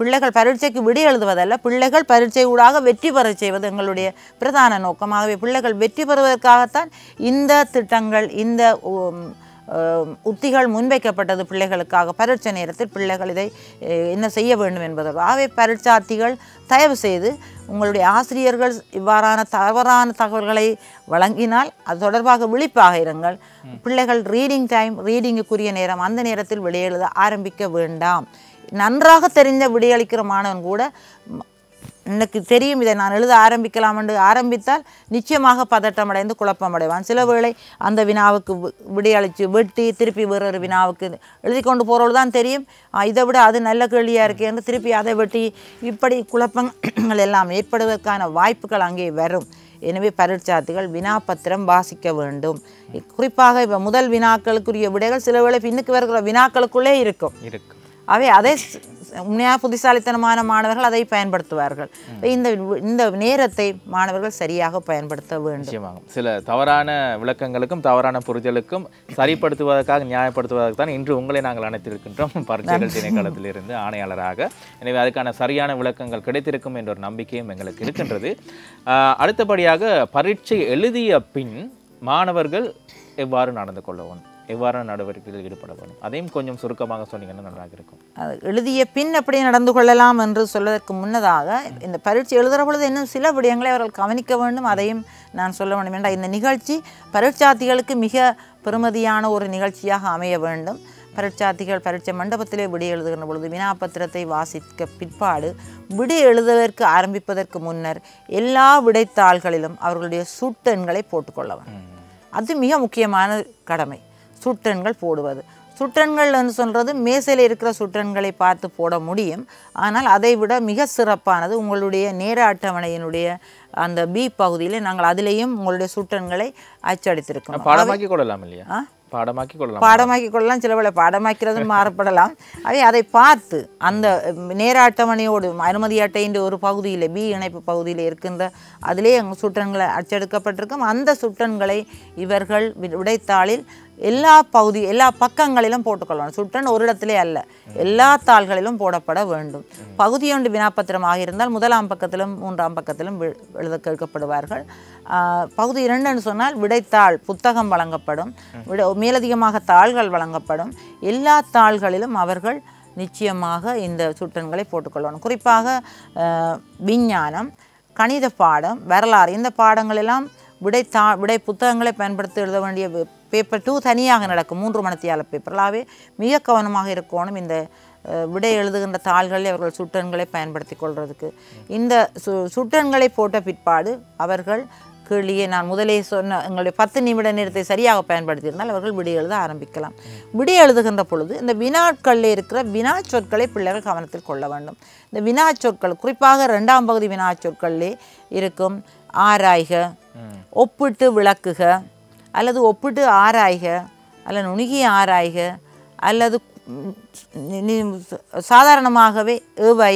பிள்ளைகள் பரீட்சைக்கு விடை எழுதுவதல்ல பிள்ளைகள் பரீட்சை ஊடாக வெற்றி பெறச் செய்வது எங்களுடைய பிரதான நோக்கமாகவே பிள்ளைகள் வெற்றி பெறுவதற்காகத்தான் இந்த திட்டங்கள் இந்த உம், அஹ், உத்திகள் முன்வைக்கப்பட்டது பிள்ளைகளுக்காக பரீட்சை நேரத்தில் பிள்ளைகள் இதை அஹ், என்ன செய்ய வேண்டும் என்பதற்கு ஆகவே பரீட்சார்த்திகள் தயவு செய்து உங்களுடைய ஆசிரியர்கள் இவ்வாறான தவறான தகவல்களை வழங்கினால் அது தொடர்பாக விழிப்பாக இருங்கள் பிள்ளைகள் ரீடிங் டைம் ரீடிங்குக்குரிய நேரம் அந்த நேரத்தில் விடையெழுத ஆரம்பிக்க வேண்டாம் நன்றாக தெரிந்த விடையளிக்கிற மாணவன் கூட ம- எனக்கு தெரியும் இதை நான் எழுத ஆரம்பிக்கலாம் என்று ஆரம்பித்தால் நிச்சயமாக பதட்டமடைந்து குழப்பமடைவான் சில வேளை அந்த வினாவுக்கு வி- விடையளித்து வெட்டி திருப்பி வேறொரு வினாவுக்கு எழுதி கொண்டு போகிறவள் தான் தெரியும் ஆ, இதை விட அது நல்ல கேள்வியாக இருக்கே என்று திருப்பி அதை வெட்டி இப்படி குழப்பங்கள் எல்லாம் ஏற்படுவதற்கான வாய்ப்புகள் அங்கே வரும் எனவே பரீட்சார்த்திகள் வினாபத்திரம் வாசிக்க வேண்டும் குறிப்பாக இப்போ முதல் வினாக்களுக்குரிய விடைகள் சில வேளை பின்னுக்கு வருகிற வினாக்களுக்குள்ளே இருக்கும் இருக்கு அவை அதை ஸ்- உண்மையாக புத்திசாலித்தனமான மாணவர்கள் அதை பயன்படுத்துவார்கள் இப்ப இந்த இந்த நேரத்தை மாணவர்கள் சரியாக பயன்படுத்த வேண்டும் நிச்சயமாக சில தவறான விளக்கங்களுக்கும் தவறான புரிதலுக்கும் சரிப்படுத்துவதற்காக நியாயப்படுத்துவதற்கு தான் இன்று உங்களை நாங்கள் அழைத்திருக்கின்றோம் பரீட்சைகள் திணைக்களத்திலிருந்து ஆணையாளராக எனவே அதுக்கான சரியான விளக்கங்கள் கிடைத்திருக்கும் என்ற ஒரு நம்பிக்கையும் எங்களுக்கு இருக்கின்றது ஆஹ் அடுத்தபடியாக பரீட்சை எழுதிய பின் மாணவர்கள் எவ்வாறு நடந்து கொள்ள வேணும் எவ்வாறான நடவடிக்கைகளில் ஈடுபட வேணும் அதையும் கொஞ்சம் சுருக்கமாக சொன்னீங்கன்னா நன்றாக இருக்கும் அது எழுதிய பின் எப்படி நடந்து கொள்ளலாம் என்று சொல்வதற்கு முன்னதாக இந்த பரீட்சை எழுதுகிற பொழுது இன்னும் சில விடயங்களை அவர்கள் கவனிக்க வேண்டும் அதையும் நான் சொல்ல வேண்டும் என்றால் இந்த நிகழ்ச்சி பரீட்சார்த்திகளுக்கு மிக பெருமதியான ஒரு நிகழ்ச்சியாக அமைய வேண்டும் பரீட்சார்த்திகள் பரீட்சை மண்டபத்திலே விடை எழுதுகிற பொழுது வினாபத்திரத்தை வாசிக்க பிற்பாடு விடை எழுதுவதற்கு ஆரம்பிப்பதற்கு முன்னர் எல்லா விடைத்தாள்களிலும் அவர்களுடைய சுட்டெண்களை போட்டுக்கொள்ள வேண்டும் அது மிக முக்கியமான கடமை சுட்டெண்கள் போடுவது சுட்டெண்கள் என்று சொல்கிறது மேசையில் இருக்கிற சுட்டெண்களை பார்த்து போட முடியும் ஆனால் அதை விட மிக சிறப்பானது உங்களுடைய நேர அட்டவணையினுடைய அந்த பி பகுதியிலே நாங்கள் அதிலேயும் உங்களுடைய சுட்டெண்களை அச்சடித்திருக்கிறோம் பாடமாக்கி கொள்ளலாம் இல்லையா ஆ? பாடமாக்கி கொள்ளலாம் பாடமாக்கி கொள்ளலாம் சில வேளை பாடமாக்கிறதும் மாறப்படலாம் அவை அதை பார்த்து அந்த நேர அட்டவணையோடு அனுமதி அட்டையின் ஒரு பகுதியில் பி இணைப்பு பகுதியில் இருக்கின்ற அதிலே அங்கே சுட்டன்களை அச்செடுக்கப்பட்டிருக்கும் அந்த சுட்டன்களை இவர்கள் வி- விடைத்தாளில் எல்லா பகுதி எல்லா பக்கங்களிலும் போட்டுக்கொள்ளணும் சுட்டன் ஒரு இடத்திலே அல்ல எல்லா தாள்களிலும் போடப்பட வேண்டும் பகுதி ஒன்று வினாப்பத்திரமாக இருந்தால் முதலாம் பக்கத்திலும் மூன்றாம் பக்கத்திலும் வி- எழுத கேட்கப்படுவார்கள் ஆஹ், பகுதி இரண்டுன்னு சொன்னால் விடைத்தாள் புத்தகம் வழங்கப்படும் விட மேலதிகமாக தாள்கள் வழங்கப்படும் எல்லா தாள்களிலும் அவர்கள் நிச்சயமாக இந்த சுட்டன்களை போட்டுக்கொள்ளணும் குறிப்பாக ஆஹ், விஞ்ஞானம் கணித பாடம் வரலாறு இந்த பாடங்கள் எல்லாம் விடை தா விடை புத்தகங்களை பயன்படுத்தி எழுத வேண்டிய பேப்பர் டூ தனியாக நடக்கும் மூன்று மணித்தியால பேப்பர்களாகவே மிக கவனமாக இருக்கணும் இந்த அஹ், விடை எழுதுகின்ற தாள்களில் அவர்கள் சுட்டன்களை பயன்படுத்தி கொள்றதுக்கு இந்த சு சுட்டன்களை போட்ட பிற்பாடு அவர்கள் கீழே நான் முதலே சொன்ன எங்களுடைய பத்து நிமிட நேரத்தை சரியாக பயன்படுத்தியிருந்தால் அவர்கள் விடை எழுத ஆரம்பிக்கலாம் விடை எழுதுகின்ற பொழுது இந்த வினாட்களில் இருக்கிற வினா சொற்களை பிள்ளைகள் கவனத்தில் கொள்ள வேண்டும் இந்த வினா சொற்கள் குறிப்பாக ரெண்டாம் பகுதி வினா சொற்களிலே இருக்கும் ஆராய்க ஒப்பிட்டு விளக்குக அல்லது ஒப்பிட்டு ஆராய்க அல்லது நுணுகி ஆராய்க அல்லது ம், நி- நி- சாதாரணமாகவே எவை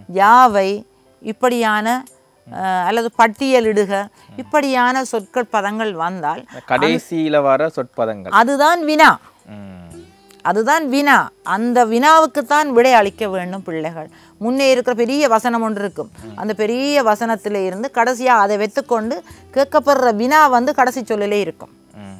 யாவை இப்படியான அஹ், அல்லது பட்டியலிடுக இப்படியான சொற்கள் பதங்கள் வந்தால் கடைசியில வர சொற்பதங்கள் அதுதான் வினா ம். அதுதான் வினா அந்த வினாவுக்குத்தான் விடை அளிக்க வேண்டும் பிள்ளைகள் முன்னே இருக்கிற பெரிய வசனம் ஒன்று இருக்கும் அந்த பெரிய வசனத்திலே இருந்து கடைசியாக அதை வைத்துக்கொண்டு கேட்கப்படுற வினா வந்து கடைசி சொல்லிலே இருக்கும் ம்.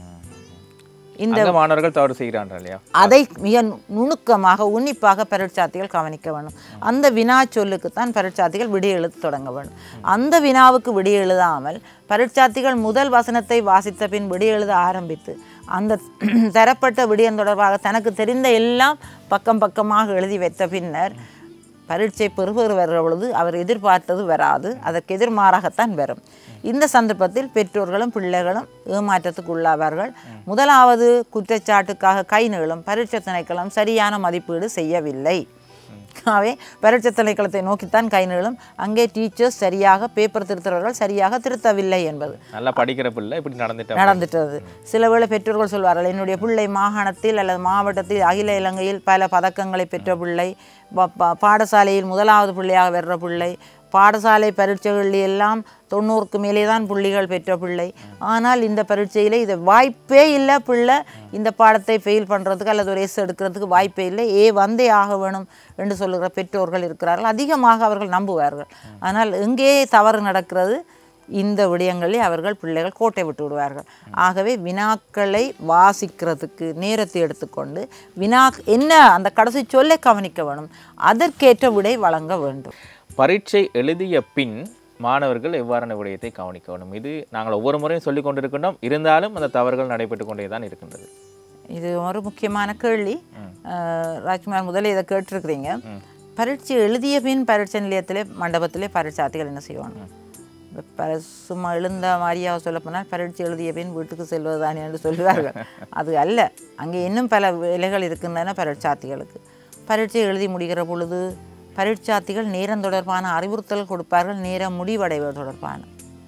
இந்த அங்க மாணவர்கள் தவறு செய்கிறார்கள் இல்லையா அதை மிக நு- நுணுக்கமாக உன்னிப்பாக பரீட்சார்த்திகள் கவனிக்க வேண்டும் அந்த வினா சொல்லுக்கு தான் பரீட்சார்த்திகள் விடை எழுத தொடங்க வேண்டும் அந்த வினாவுக்கு விடை எழுதாமல் பரீட்சார்த்திகள் முதல் வசனத்தை வாசித்த பின் விடை எழுத ஆரம்பித்து அந்த தரப்பட்ட விடயம் தொடர்பாக தனக்கு தெரிந்த எல்லாம் பக்கம் பக்கமாக எழுதி வைத்த பின்னர் பரீட்சை பெறுபவர் வருகிற பொழுது அவர் எதிர்பார்த்தது வராது அதற்கு எதிர்மாறாகத்தான் வரும் இந்த சந்தர்ப்பத்தில் பெற்றோர்களும் பிள்ளைகளும் ஏமாற்றத்துக்கு உள்ளாவார்கள் முதலாவது குற்றச்சாட்டுக்காக கை நீளும் பரீட்சை திணைக்களம் சரியான மதிப்பீடு செய்யவில்லை ஆகவே பரீட்சை திணைக்களத்தை நோக்கித்தான் கை நீளும் அங்கே டீச்சர்ஸ் சரியாக பேப்பர் திருத்துறவர்கள் சரியாக திருத்தவில்லை என்பது நல்லா படிக்கிற பிள்ளை இப்படி நடந்துட்டா நடந்துட்டது சில வேளை பெற்றோர்கள் சொல்வார்கள் என்னுடைய பிள்ளை மாகாணத்தில் அல்லது மாவட்டத்தில் அகில இலங்கையில் பல பதக்கங்களை பெற்ற பிள்ளை ப- ப- பாடசாலையில் முதலாவது பிள்ளையாக வர்ற பிள்ளை பாடசாலை பரீட்சைகளில் எல்லாம் தொண்ணூறுக்கு மேலே தான் புள்ளிகள் பெற்ற பிள்ளை ஆனால் இந்த பரீட்சையில் இது வாய்ப்பே இல்லை பிள்ளை இந்த பாடத்தை ஃபெயில் பண்ணுறதுக்கு அல்லது ஒரு எஸ் எடுக்கிறதுக்கு வாய்ப்பே இல்லை ஏ வந்தே ஆக வேணும் என்று சொல்லுகிற பெற்றோர்கள் இருக்கிறார்கள் அதிகமாக அவர்கள் நம்புவார்கள் ஆனால் எங்கே தவறு நடக்கிறது இந்த விடயங்களில் அவர்கள் பிள்ளைகள் கோட்டை விட்டு விடுவார்கள் ஆகவே வினாக்களை வாசிக்கிறதுக்கு நேரத்தை எடுத்துக்கொண்டு வினா என்ன அந்த கடைசி சொல்லை கவனிக்க வேணும் அதற்கேற்ற விடை வழங்க வேண்டும் பரீட்சை எழுதிய பின் மாணவர்கள் எவ்வாறான விடயத்தை கவனிக்க வேண்டும் இது நாங்கள் ஒவ்வொரு முறையும் சொல்லிக் கொண்டிருக்கின்றோம் இருந்தாலும் அந்த தவறுகள் நடைபெற்று கொண்டே தான் இருக்கின்றது இது ஒரு முக்கியமான கேள்வி அஹ், ராஜ்குமார் முதல்ல இதை கேட்டிருக்கிறீங்க பரீட்சை எழுதிய பின் பரீட்சை நிலையத்திலே மண்டபத்திலே பரீட்சார்த்திகள் என்ன செய்வாங்க இப்ப ப- சும்மா எழுந்த மாதிரியாக சொல்ல போனால் பரீட்சை எழுதிய பின் வீட்டுக்கு செல்வது தானே என்று சொல்லுவார்கள் அது அல்ல அங்கே இன்னும் பல வேலைகள் இருக்கின்றன பரீட்சார்த்திகளுக்கு பரீட்சை எழுதி முடிகிற பொழுது பரீட்சார்த்திகள் நேரம் தொடர்பான அறிவுறுத்தல் கொடுப்பார்கள் நேரம் முடிவடைவது தொடர்பான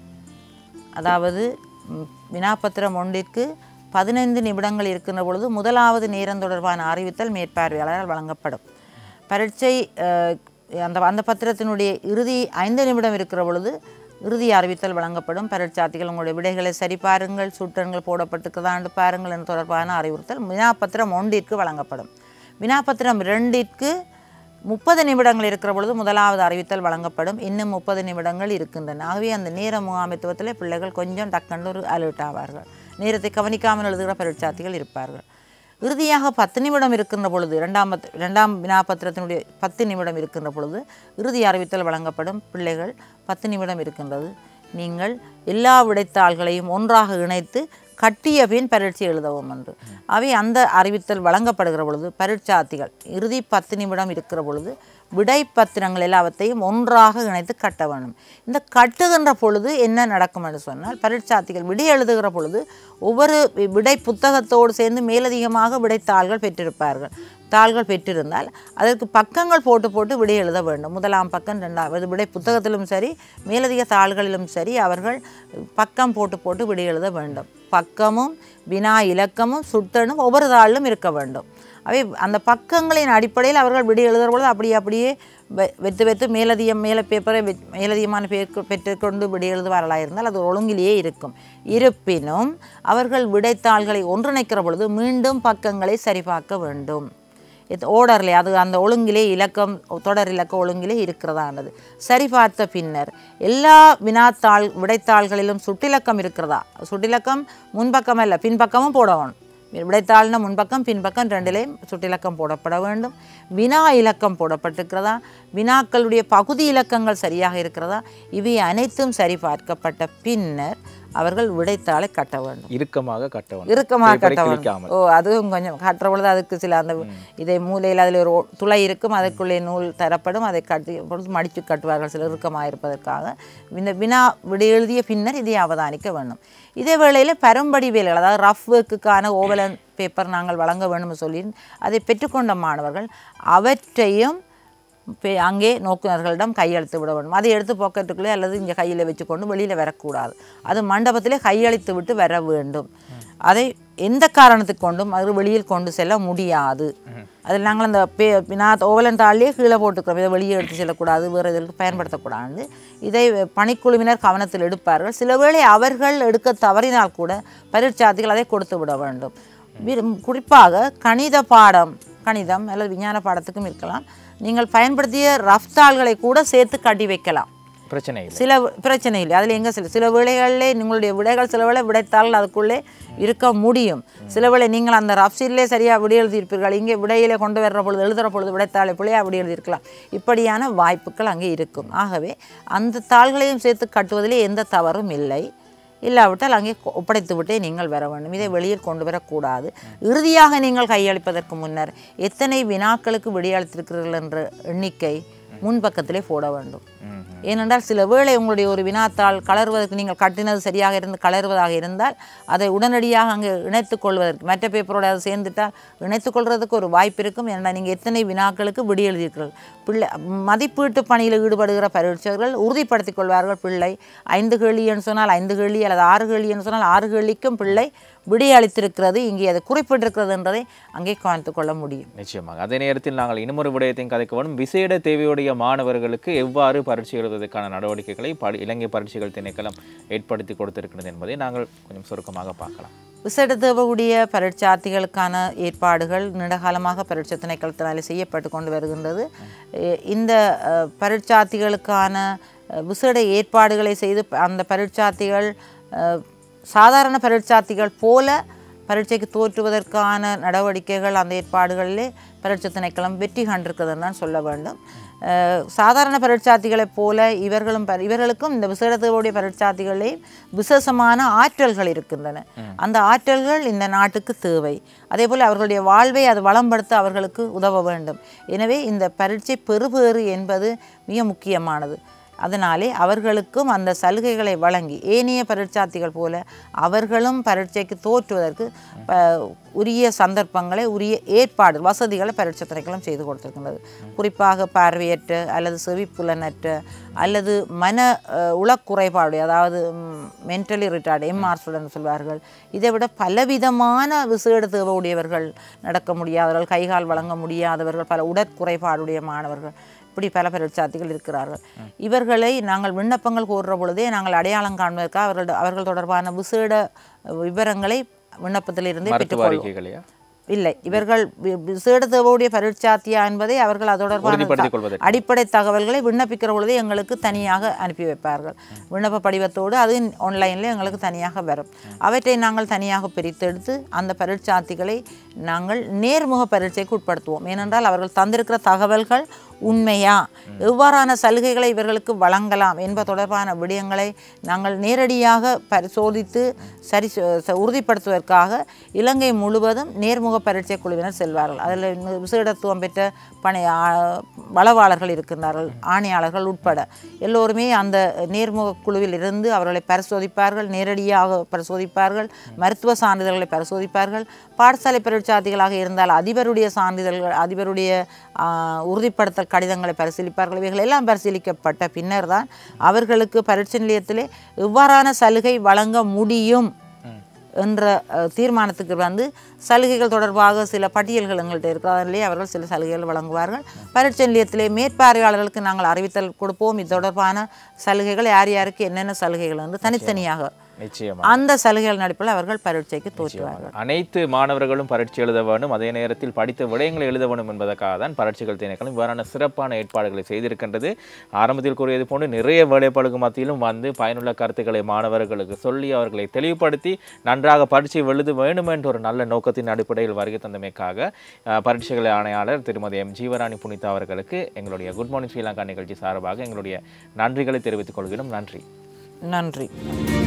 அதாவது ம், வினாப்பத்திரம் ஒன்றிற்கு பதினைந்து நிமிடங்கள் இருக்கின்ற பொழுது முதலாவது நேரம் தொடர்பான அறிவித்தல் மேற்பார்வையாளரால் வழங்கப்படும் பரீட்சை அஹ், அந்த அந்த பத்திரத்தினுடைய இறுதி ஐந்து நிமிடம் இருக்கிற பொழுது இறுதி அறிவித்தல் வழங்கப்படும் பரீட்சார்த்திகள் உங்களுடைய விடைகளை சரிபாருங்கள் சுற்றங்கள் போடப்பட்டிருக்கிறதாண்டு பாருங்கள் என்ற தொடர்பான அறிவுறுத்தல் வினாப்பத்திரம் ஒன்றிற்கு வழங்கப்படும் வினாப்பத்திரம் ரெண்டிற்கு முப்பது நிமிடங்கள் இருக்கிற பொழுது முதலாவது அறிவித்தல் வழங்கப்படும் இன்னும் முப்பது நிமிடங்கள் இருக்கின்றன ஆகவே அந்த நேர முகாமைத்துவத்தில் பிள்ளைகள் கொஞ்சம் டக்குன்னு ஒரு அலர்ட் ஆவார்கள் நேரத்தை கவனிக்காமல் எழுதுகிற பரீட்சார்த்திகள் இருப்பார்கள் இறுதியாக பத்து நிமிடம் இருக்கின்ற பொழுது இரண்டாம் பத் இரண்டாம் வினாபத்திரத்தினுடைய பத்து நிமிடம் இருக்கின்ற பொழுது இறுதி அறிவித்தல் வழங்கப்படும் பிள்ளைகள் பத்து நிமிடம் இருக்கின்றது நீங்கள் எல்லா விடைத்தாள்களையும் ஒன்றாக இணைத்து கட்டிய பின் பரீட்சை எழுதவும் என்று அவை அந்த அறிவித்தல் வழங்கப்படுகிற பொழுது பரீட்சார்த்திகள் இறுதி பத்து நிமிடம் இருக்கிற பொழுது விடை பத்திரங்கள் எல்லாவற்றையும் ஒன்றாக இணைத்து கட்ட வேண்டும் இந்த கட்டுகின்ற பொழுது என்ன நடக்கும் என்று சொன்னால் பரீட்சார்த்திகள் விடை எழுதுகிற பொழுது ஒவ்வொரு வி- விடை புத்தகத்தோடு சேர்ந்து மேலதிகமாக விடைத்தாள்கள் பெற்றிருப்பார்கள் தாள்கள் பெற்றிருந்தால் அதற்கு பக்கங்கள் போட்டு போட்டு விடை எழுத வேண்டும் முதலாம் பக்கம் ரெண்டாவது விடை புத்தகத்திலும் சரி மேலதிக தாள்களிலும் சரி அவர்கள் பக்கம் போட்டு போட்டு விடை எழுத வேண்டும் பக்கமும் வினா இலக்கமும் சுட்டனும் ஒவ்வொரு தாளிலும் இருக்க வேண்டும் அவை அந்த பக்கங்களின் அடிப்படையில் அவர்கள் விடை எழுதுகிற பொழுது அப்படியே அப்படியே வெ- வெத்து வெத்து மேலதிகம் மேலே பேப்பரை வெ- மேலதிகமான பேர் பெற்றுக்கொண்டு விடை எழுதுவார்களாக இருந்தால் அது ஒழுங்கிலேயே இருக்கும் இருப்பினும் அவர்கள் விடைத்தாள்களை ஒன்றிணைக்கிற பொழுது மீண்டும் பக்கங்களை சரிபார்க்க வேண்டும் இது ஓர்டர்லே அது அந்த ஒழுங்கிலே இலக்கம் தொடர் இலக்க ஒழுங்கிலே இருக்கிறதானது சரி பார்த்த பின்னர் எல்லா வினாத்தாள் விடைத்தாள்களிலும் சுட்டிலக்கம் இருக்கிறதா சுட்டிலக்கம் முன்பக்கம் அல்ல பின்பக்கமும் போடணும் விடைத்தாள்னா முன்பக்கம் பின்பக்கம் ரெண்டிலையும் சுட்டிலக்கம் போடப்பட வேண்டும் வினா இலக்கம் போடப்பட்டிருக்கிறதா வினாக்களுடைய பகுதி இலக்கங்கள் சரியாக இருக்கிறதா இவை அனைத்தும் சரி பார்க்கப்பட்ட பின்னர் அவர்கள் விடைத்தாளை கட்ட வேண்டும் இறுக்கமாக கட்ட வேண்டும் இறுக்கமாக பேப்பரை கட்ட கிழிக்காமல். வேண்டும் ஓ அதுவும் கொஞ்சம் கட்டுற பொழுது அதுக்கு சில அந்த இதை மூலையில் அதில் ஒரு ஓ- துளை இருக்கும் அதற்குள்ளே நூல் தரப்படும் அதை கட்டி பொழுது மடித்து கட்டுவார்கள் சில இறுக்கமாக இருப்பதற்காக இந்த வினா விடை எழுதிய பின்னர் இதை அவதானிக்க வேண்டும் இதே வேளையில் பரம்படி வேலைகள் அதாவது ரஃப் ஒர்க்குக்கான ஓவலன் பேப்பர் நாங்கள் வழங்க வேண்டும் சொல்லி அதை பெற்றுக்கொண்ட மாணவர்கள் அவற்றையும் பே- அங்கே நோக்குநர்களிடம் கையெழுத்து விட வேண்டும் அதை எடுத்து பாக்கெட்டுக்குள்ளே அல்லது இங்கே கையில் வச்சுக்கொண்டு வெளியில் வரக்கூடாது அது மண்டபத்திலே கையளித்து விட்டு வர வேண்டும் அதை எந்த காரணத்துக்கு கொண்டும் அது வெளியில் கொண்டு செல்ல முடியாது அதில் நாங்கள் அந்த பே நான் ஓவலன் தாளிலே கீழே போட்டுக்கிறோம் இதை வெளியே எடுத்து செல்லக்கூடாது வேறு இதற்கு பயன்படுத்தக்கூடாது இதை பணிக்குழுவினர் கவனத்தில் எடுப்பார்கள் சில வேளை அவர்கள் எடுக்க தவறினால் கூட பரீட்சார்த்திகள் அதை கொடுத்து விட வேண்டும் விரும்- குறிப்பாக கணித பாடம் கணிதம் அல்லது விஞ்ஞான பாடத்துக்கும் இருக்கலாம் நீங்கள் பயன்படுத்திய ரஃப் தாள்களை கூட சேர்த்து கட்டி வைக்கலாம் பிரச்சனை இல்லை சில வி- பிரச்சனை இல்லை அதில் எங்கே சில சில வேளைகளிலே உங்களுடைய விடைகள் சில வேளை விடைத்தாள் அதுக்குள்ளே இருக்க முடியும் சில வேளை நீங்கள் அந்த ரஃப் சீட்லேயே சரியாக விடை எழுதியிருப்பீர்கள் இங்கே விடையிலே கொண்டு வர்ற பொழுது எழுதுகிற பொழுது விடைத்தாளை பிள்ளையாக விடை எழுதியிருக்கலாம் இப்படியான வாய்ப்புகள் அங்கே இருக்கும் ஆகவே அந்த தாள்களையும் சேர்த்து கட்டுவதிலே எந்த தவறும் இல்லை இல்லாவிட்டால் அங்கே கொ- ஒப்படைத்து விட்டே நீங்கள் வர வேண்டும் இதை வெளியில் கொண்டு வரக்கூடாது இறுதியாக நீங்கள் கையளிப்பதற்கு முன்னர் எத்தனை வினாக்களுக்கு விடையளித்திருக்கிறீர்கள் என்ற எண்ணிக்கை முன்பக்கத்திலே போட வேண்டும் ம், ஏனென்றால் சில வேளை உங்களுடைய ஒரு வினாத்தாள் கலருவதற்கு நீங்கள் கட்டினது சரியாக இருந்து கலருவதாக இருந்தால் அதை உடனடியாக அங்கே இணைத்துக் கொள்வதற்கு மற்ற பேப்பரோட அதை சேர்ந்துட்டால் இணைத்துக் கொள்வதற்கு ஒரு வாய்ப்பு இருக்கும் ஏன்னா நீங்கள் எத்தனை வினாக்களுக்கு விடி எழுதியிருக்கிறீர்கள் பிள்ளை மதிப்பீட்டு பணியில் ஈடுபடுகிற பரீட்சகர்கள் உறுதிப்படுத்திக் கொள்வார்கள் பிள்ளை ஐந்து கேள்வி என்று சொன்னால் ஐந்து கேள்வி அல்லது ஆறு கேள்வி என்று சொன்னால் ஆறு கேள்விக்கும் பிள்ளை விடி அளித்திருக்கிறது இங்கே அது குறிப்பிட்டிருக்கிறது என்பதை அங்கே கவனித்துக் கொள்ள முடியும் நிச்சயமாக அதே நேரத்தில் நாங்கள் இன்னொரு விடயத்தையும் கதைக்க வேண்டும் விசேட தேவையுடைய மாணவர்களுக்கு எவ்வாறு பரீட்சை எழுதுவதற்கான நடவடிக்கைகளை படி இலங்கை பரீட்சைகள் திணைக்களம் ஏற்படுத்தி கொடுத்திருக்கிறது என்பதை நாங்கள் கொஞ்சம் சுருக்கமாக பார்க்கலாம் விசேட தேவக்கூடிய பரீட்சார்த்திகளுக்கான ஏற்பாடுகள் நீண்டகாலமாக பரீட்சை திணைக்களத்தினாலே செய்யப்பட்டு கொண்டு வருகின்றது எ- இந்த அஹ், பரீட்சார்த்திகளுக்கான அஹ், விசேட ஏற்பாடுகளை செய்து ப- அந்த பரீட்சார்த்திகள் அஹ், சாதாரண பரீட்சார்த்திகள் போல பரீட்சைக்கு தோற்றுவதற்கான நடவடிக்கைகள் அந்த ஏற்பாடுகளிலே பரீட்சை திணைக்களம் வெற்றி கண்டிருக்குதுன்னு தான் சொல்ல வேண்டும் அஹ், சாதாரண பரீட்சார்த்திகளைப் போல இவர்களும் பரி- இவர்களுக்கும் இந்த விசேட தேவையுடைய பரீட்சார்த்திகளே விசேஷமான ஆற்றல்கள் இருக்கின்றன அந்த ஆற்றல்கள் இந்த நாட்டுக்கு தேவை அதே போல் அவர்களுடைய வாழ்வை அது வளம்படுத்த அவர்களுக்கு உதவ வேண்டும் எனவே இந்த பரீட்சை பெறுபேறு என்பது மிக முக்கியமானது அதனாலே அவர்களுக்கும் அந்த சலுகைகளை வழங்கி ஏனைய பரீட்சார்த்திகள் போல அவர்களும் பரீட்சைக்கு தோற்றுவதற்கு ப- உரிய சந்தர்ப்பங்களை உரிய ஏற்பாடு வசதிகளை பரீட்சை திணைக்களம் செய்து கொடுத்திருக்கின்றது குறிப்பாக பார்வையற்ற அல்லது செவிப்புலனற்ற அல்லது மன அஹ், உளக்குறைபாடு அதாவது மென்டலி ரிட்டார்டு எம்ஆர் ஸ்டூடெண்ட் சொல்வார்கள் இதை விட பலவிதமான விசேட தேவை உடையவர்கள் நடக்க முடியாதவர்கள் கைகால் வழங்க முடியாதவர்கள் பல உடற்குறைபாடுடைய மாணவர்கள் இப்படி பல பரீட்சார்த்திகள் இருக்கிறார்கள் இவர்களை நாங்கள் விண்ணப்பங்கள் கோருற பொழுதே நாங்கள் அடையாளம் காண்பதற்காக அவர்கள் அவர்கள் தொடர்பான விசேட விவரங்களை விண்ணப்பத்திலிருந்தே மருத்துவ பெற்றுக்கொள்வோம் அறிக்கைகளையா இல்லை இவர்கள் வி- விசேட தேவையுடைய பரீட்சார்த்தியா என்பதை அவர்கள் அது தொடர்பான உறுதிப்படுத்திக் கொள்வதற்கு அடிப்படை தகவல்களை விண்ணப்பிக்கிற பொழுதே எங்களுக்கு தனியாக அனுப்பி வைப்பார்கள் விண்ணப்ப படிவத்தோடு அது ஆன்லைனில் எங்களுக்கு தனியாக வரும் அவற்றை நாங்கள் தனியாக பிரித்தெடுத்து அந்த பரீட்சார்த்திகளை நாங்கள் நேர்முக பரீட்சைக்கு உட்படுத்துவோம் ஏனென்றால் அவர்கள் தந்திருக்கிற தகவல்கள் உண்மையா எவ்வாறான சலுகைகளை இவர்களுக்கு வழங்கலாம் என்பது தொடர்பான விடயங்களை நாங்கள் நேரடியாக பரிசோதித்து சரி ச- ச- உறுதிப்படுத்துவதற்காக இலங்கை முழுவதும் நேர்முக பரீட்சை குழுவினர் செல்வார்கள் அதில் விசேடத்துவம் பெற்ற பணி ஆ- வளவாளர்கள் இருக்கின்றார்கள் ஆணையாளர்கள் உட்பட எல்லோருமே அந்த நேர்முக குழுவில் இருந்து அவர்களை பரிசோதிப்பார்கள் நேரடியாக பரிசோதிப்பார்கள் மருத்துவ சான்றிதழ்களை பரிசோதிப்பார்கள் பாடசாலை பரீட்சார்த்திகளாக இருந்தால் அதிபருடைய சான்றிதழ்கள் அதிபருடைய ஆ, உறுதிப்படுத்தல் கடிதங்களை பரிசீலிப்பார்கள் இவைகள் எல்லாம் பரிசீலிக்கப்பட்ட பின்னர் தான் அவர்களுக்கு பரீட்சை நிலையத்திலே எவ்வாறான சலுகை வழங்க முடியும் என்ற அஹ், தீர்மானத்துக்கு வந்து சலுகைகள் தொடர்பாக சில பட்டியல்கள் எங்கள்கிட்ட இருக்கிற அதிலே அவர்கள் சில சலுகைகள் வழங்குவார்கள் பரீட்சை நிலையத்திலே மேற்பார்வையாளர்களுக்கு நாங்கள் அறிவித்தல் கொடுப்போம் இது தொடர்பான சலுகைகள் யார் யாருக்கு என்னென்ன சலுகைகள் என்று தனித்தனியாக நிச்சயமா அந்த சலுகைகள் நடிப்பில் அவர்கள் பரீட்சைக்கு தோற்றுவார்கள் அனைத்து மாணவர்களும் பரீட்சை எழுத வேண்டும் அதே நேரத்தில் படித்த விடயங்களை எழுத வேண்டும் என்பதற்காக தான் பரீட்சைகள் திணைக்களம் இவ்வாறான சிறப்பான ஏற்பாடுகளை செய்திருக்கின்றது ஆரம்பத்தில் கூறியது போன்று நிறைய வேலைப்பாடுக்கு மத்தியிலும் வந்து பயனுள்ள கருத்துக்களை மாணவர்களுக்கு சொல்லி அவர்களை தெளிவுபடுத்தி நன்றாக பரீட்சை எழுத வேண்டும் என்ற ஒரு நல்ல நோக்கத்தின் அடிப்படையில் வருகை தந்தமைக்காக அஹ், பரீட்சைகள் ஆணையாளர் திருமதி எம் ஜீவராணி புனிதா அவர்களுக்கு எங்களுடைய குட் மார்னிங் ஸ்ரீலங்கா நிகழ்ச்சி சார்பாக எங்களுடைய நன்றிகளை தெரிவித்துக் கொள்கிறோம் நன்றி நன்றி